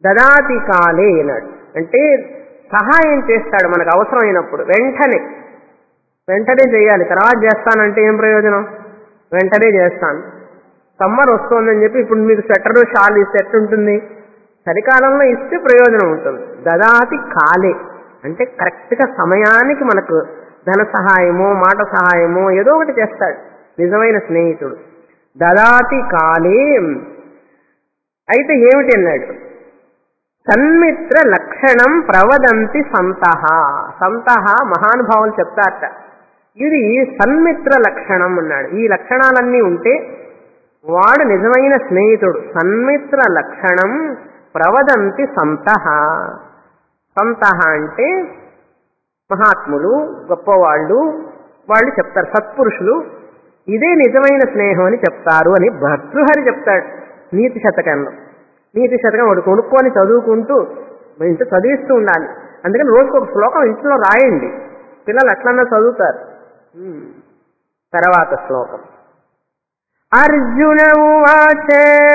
దదాతి కాలే అన్నాడు అంటే సహాయం చేస్తాడు మనకు అవసరమైనప్పుడు వెంటనే వెంటనే చేయాలి తర్వాత చేస్తానంటే ఏం ప్రయోజనం వెంటనే చేస్తాను సమ్మర్ వస్తోందని చెప్పి ఇప్పుడు మీకు స్వెటర్ షాల్ ఇస్తే ఎట్టుంటుంది చలికాలంలో ఇస్తే ప్రయోజనం ఉంటుంది దదాతి కాలే అంటే కరెక్ట్గా సమయానికి మనకు ధన సహాయమో మాట సహాయమో ఏదో ఒకటి చేస్తాడు నిజమైన స్నేహితుడు దదాతి కాలే అయితే ఏమిటి అన్నాడు సన్మిత్ర లక్షణం ప్రవదంతి సంతహ సంతహ మహానుభావులు చెప్తారట ఇది సన్మిత్ర లక్షణం అన్నాడు ఈ లక్షణాలన్నీ ఉంటే వాడు నిజమైన స్నేహితుడు సన్మిత్ర లక్షణం ప్రవదంతి సంతహ సంతహ అంటే మహాత్ములు గొప్పవాళ్ళు వాళ్ళు చెప్తారు సత్పురుషులు ఇదే నిజమైన స్నేహం అని చెప్తారు అని భర్తృహరి చెప్తాడు నీతి శతకంలో నీతి శతకం ఒకటి కొనుక్కొని చదువుకుంటూ ఇంట్లో చదివిస్తూ ఉండాలి అందుకని రోజుకు ఒక శ్లోకం ఇంట్లో రాయండి పిల్లలు అట్లన్నా చదువుతారు ఉమ్. తర్వాత శ్లోకం అర్జున ఉవాచ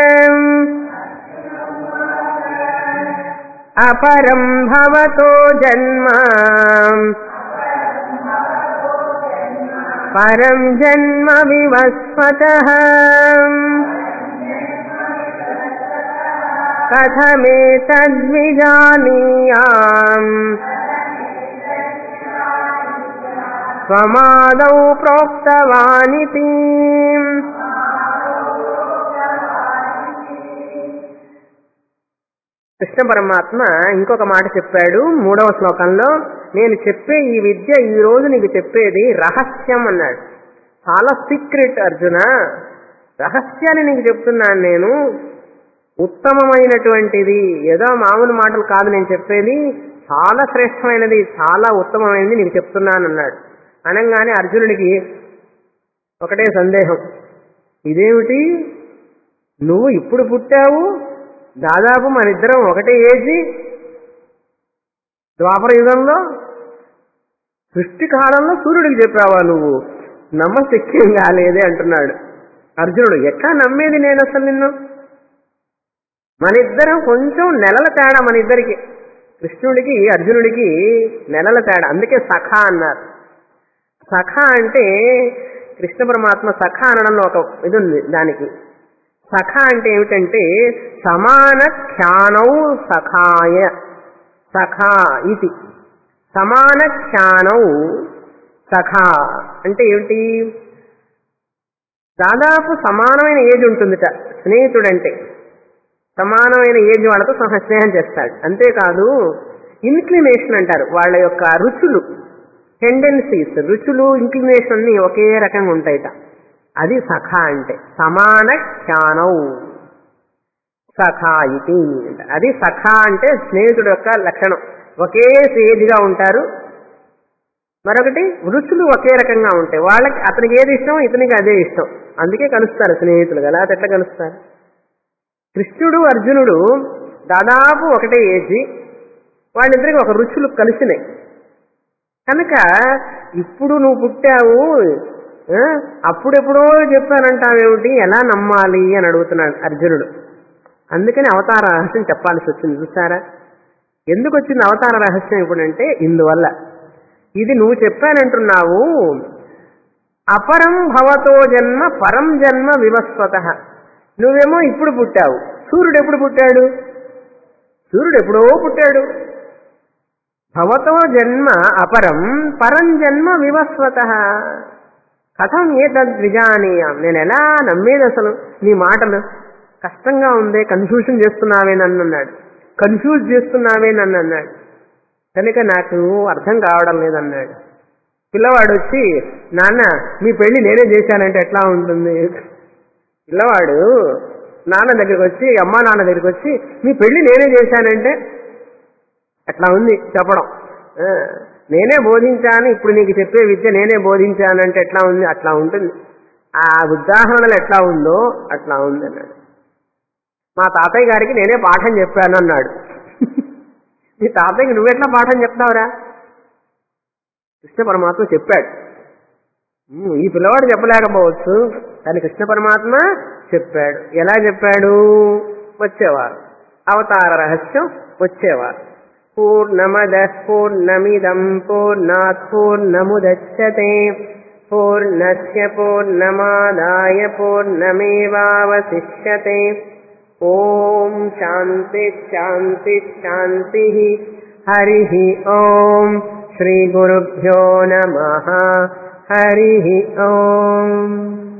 అపరం భవతో జన్మ పరం జన్మ వివస్వత కథమేతద్విజానీయాम् స్వమాదౌ ప్రోక్తవానితి కృష్ణ పరమాత్మ ఇంకొక మాట చెప్పాడు మూడవ శ్లోకంలో నేను చెప్పే ఈ విద్య ఈ రోజు నీకు చెప్పేది రహస్యం అన్నాడు చాలా సీక్రెట్ అర్జున రహస్యాన్ని నీకు చెప్తున్నాను నేను ఉత్తమమైనటువంటిది ఏదో మామూలు మాటలు కాదు నేను చెప్పేది చాలా శ్రేష్టమైనది చాలా ఉత్తమమైనది నీకు చెప్తున్నాను అన్నాడు అనగానే అర్జునుడికి ఒకటే సందేహం ఇదేమిటి నువ్వు ఇప్పుడు పుట్టావు దాదాపు మన ఇద్దరం ఒకటే ఏజీ ద్వాపర యుగంలో సృష్టి కాలంలో సూర్యుడికి చెప్పావా నువ్వు నమ్మశక్యం కాలేదే అంటున్నాడు అర్జునుడు ఎట్లా నమ్మేది నేను అసలు నిన్ను మన ఇద్దరం కొంచెం నెలల తేడా మన ఇద్దరికి కృష్ణుడికి అర్జునుడికి నెలల తేడా అందుకే సఖ అన్నారు సఖ అంటే కృష్ణ పరమాత్మ సఖ అనడంలో ఒక ఇది ఉంది దానికి సఖ అంటే ఏమిటంటే సమాన ఖ్యానౌ సఖాయ సఖా ఇది సమాన ఖ్యానౌ సఖా అంటే ఏమిటి దాదాపు సమానమైన ఏజ్ ఉంటుందిట స్నేహితుడంటే సమానమైన ఏజ్ వాళ్ళతో సహ స్నేహం చేస్తాడు అంతేకాదు ఇన్క్లినేషన్ అంటారు వాళ్ళ యొక్క రుచులు టెండెన్సీస్ రుచులు ఇంక్లినేషన్ అన్ని ఒకే రకంగా ఉంటాయిట అది సఖ అంటే సమాన ఖ్యానౌ సఖా ఇది అది సఖ అంటే స్నేహితుడు యొక్క లక్షణం ఒకే ఏజ్గా ఉంటారు మరొకటి రుచులు ఒకే రకంగా ఉంటాయి వాళ్ళకి అతనికి ఏది ఇష్టం ఇతనికి అదే ఇష్టం అందుకే కలుస్తారు స్నేహితులు కదా అది ఎట్లా కలుస్తారు కృష్ణుడు అర్జునుడు దాదాపు ఒకటే ఏజీ వాళ్ళిద్దరికి ఒక రుచులు కలిసినాయి కనుక ఇప్పుడు నువ్వు పుట్టావు ఆ, అప్పుడెప్పుడో చెప్పానంటావేమిటి ఎలా నమ్మాలి అని అడుగుతున్నాడు అర్జునుడు అందుకని అవతార రహస్యం చెప్పాల్సి వచ్చింది చూసారా ఎందుకు వచ్చింది అవతార రహస్యం ఇప్పుడంటే ఇందువల్ల ఇది నువ్వు చెప్పానంటున్నావు అపరం భవతో జన్మ పరం జన్మ వివస్వత నువ్వేమో ఇప్పుడు పుట్టావు సూర్యుడు ఎప్పుడు పుట్టాడు సూర్యుడు ఎప్పుడో పుట్టాడు భవతో జన్మ అపరం పరం జన్మ వివస్వత కథం ఏ తద్విజానీయం నేను ఎలా నమ్మేది అసలు నీ మాటలు కష్టంగా ఉందే కన్ఫ్యూషన్ చేస్తున్నావే నన్ను అన్నాడు కన్ఫ్యూజ్ చేస్తున్నావే నన్ను అన్నాడు కనుక నాకు అర్థం కావడం లేదన్నాడు పిల్లవాడు వచ్చి నాన్న మీ పెళ్లి నేనే చేశానంటే ఎట్లా ఉంటుంది పిల్లవాడు నాన్న దగ్గరికి వచ్చి అమ్మా నాన్న దగ్గరికి వచ్చి మీ పెళ్లి నేనే చేశానంటే అట్లా ఉంది చెప్పడం ఆ, నేనే బోధించాను ఇప్పుడు నీకు చెప్పే విద్య నేనే బోధించానంటే ఎట్లా ఉంది అట్లా ఉంటుంది ఆ ఉదాహరణలు ఎట్లా ఉందో అట్లా ఉంది అన్నాడు మా తాతయ్య గారికి నేనే పాఠం చెప్పాను అన్నాడు మీ తాతయ్యకి నువ్వెట్లా పాఠం చెప్తావురా కృష్ణ పరమాత్మ చెప్పాడు ఉమ్, ఈ పిల్లవాడు చెప్పలేకపోవచ్చు కానీ కృష్ణ పరమాత్మ చెప్పాడు ఎలా చెప్పాడు వచ్చేవారు అవతార రహస్యం వచ్చేవారు పూర్ణమద పూర్ణమిదం పూర్ణాత్ పూర్ణముదచ్చతే పూర్ణస్య పూర్ణమాదాయ పూర్ణమేవావశిష్యతే ఓం శాంతి శాంతి శాంతి హరి ఓం శ్రీ గురుభ్యో నమ హరి ఓం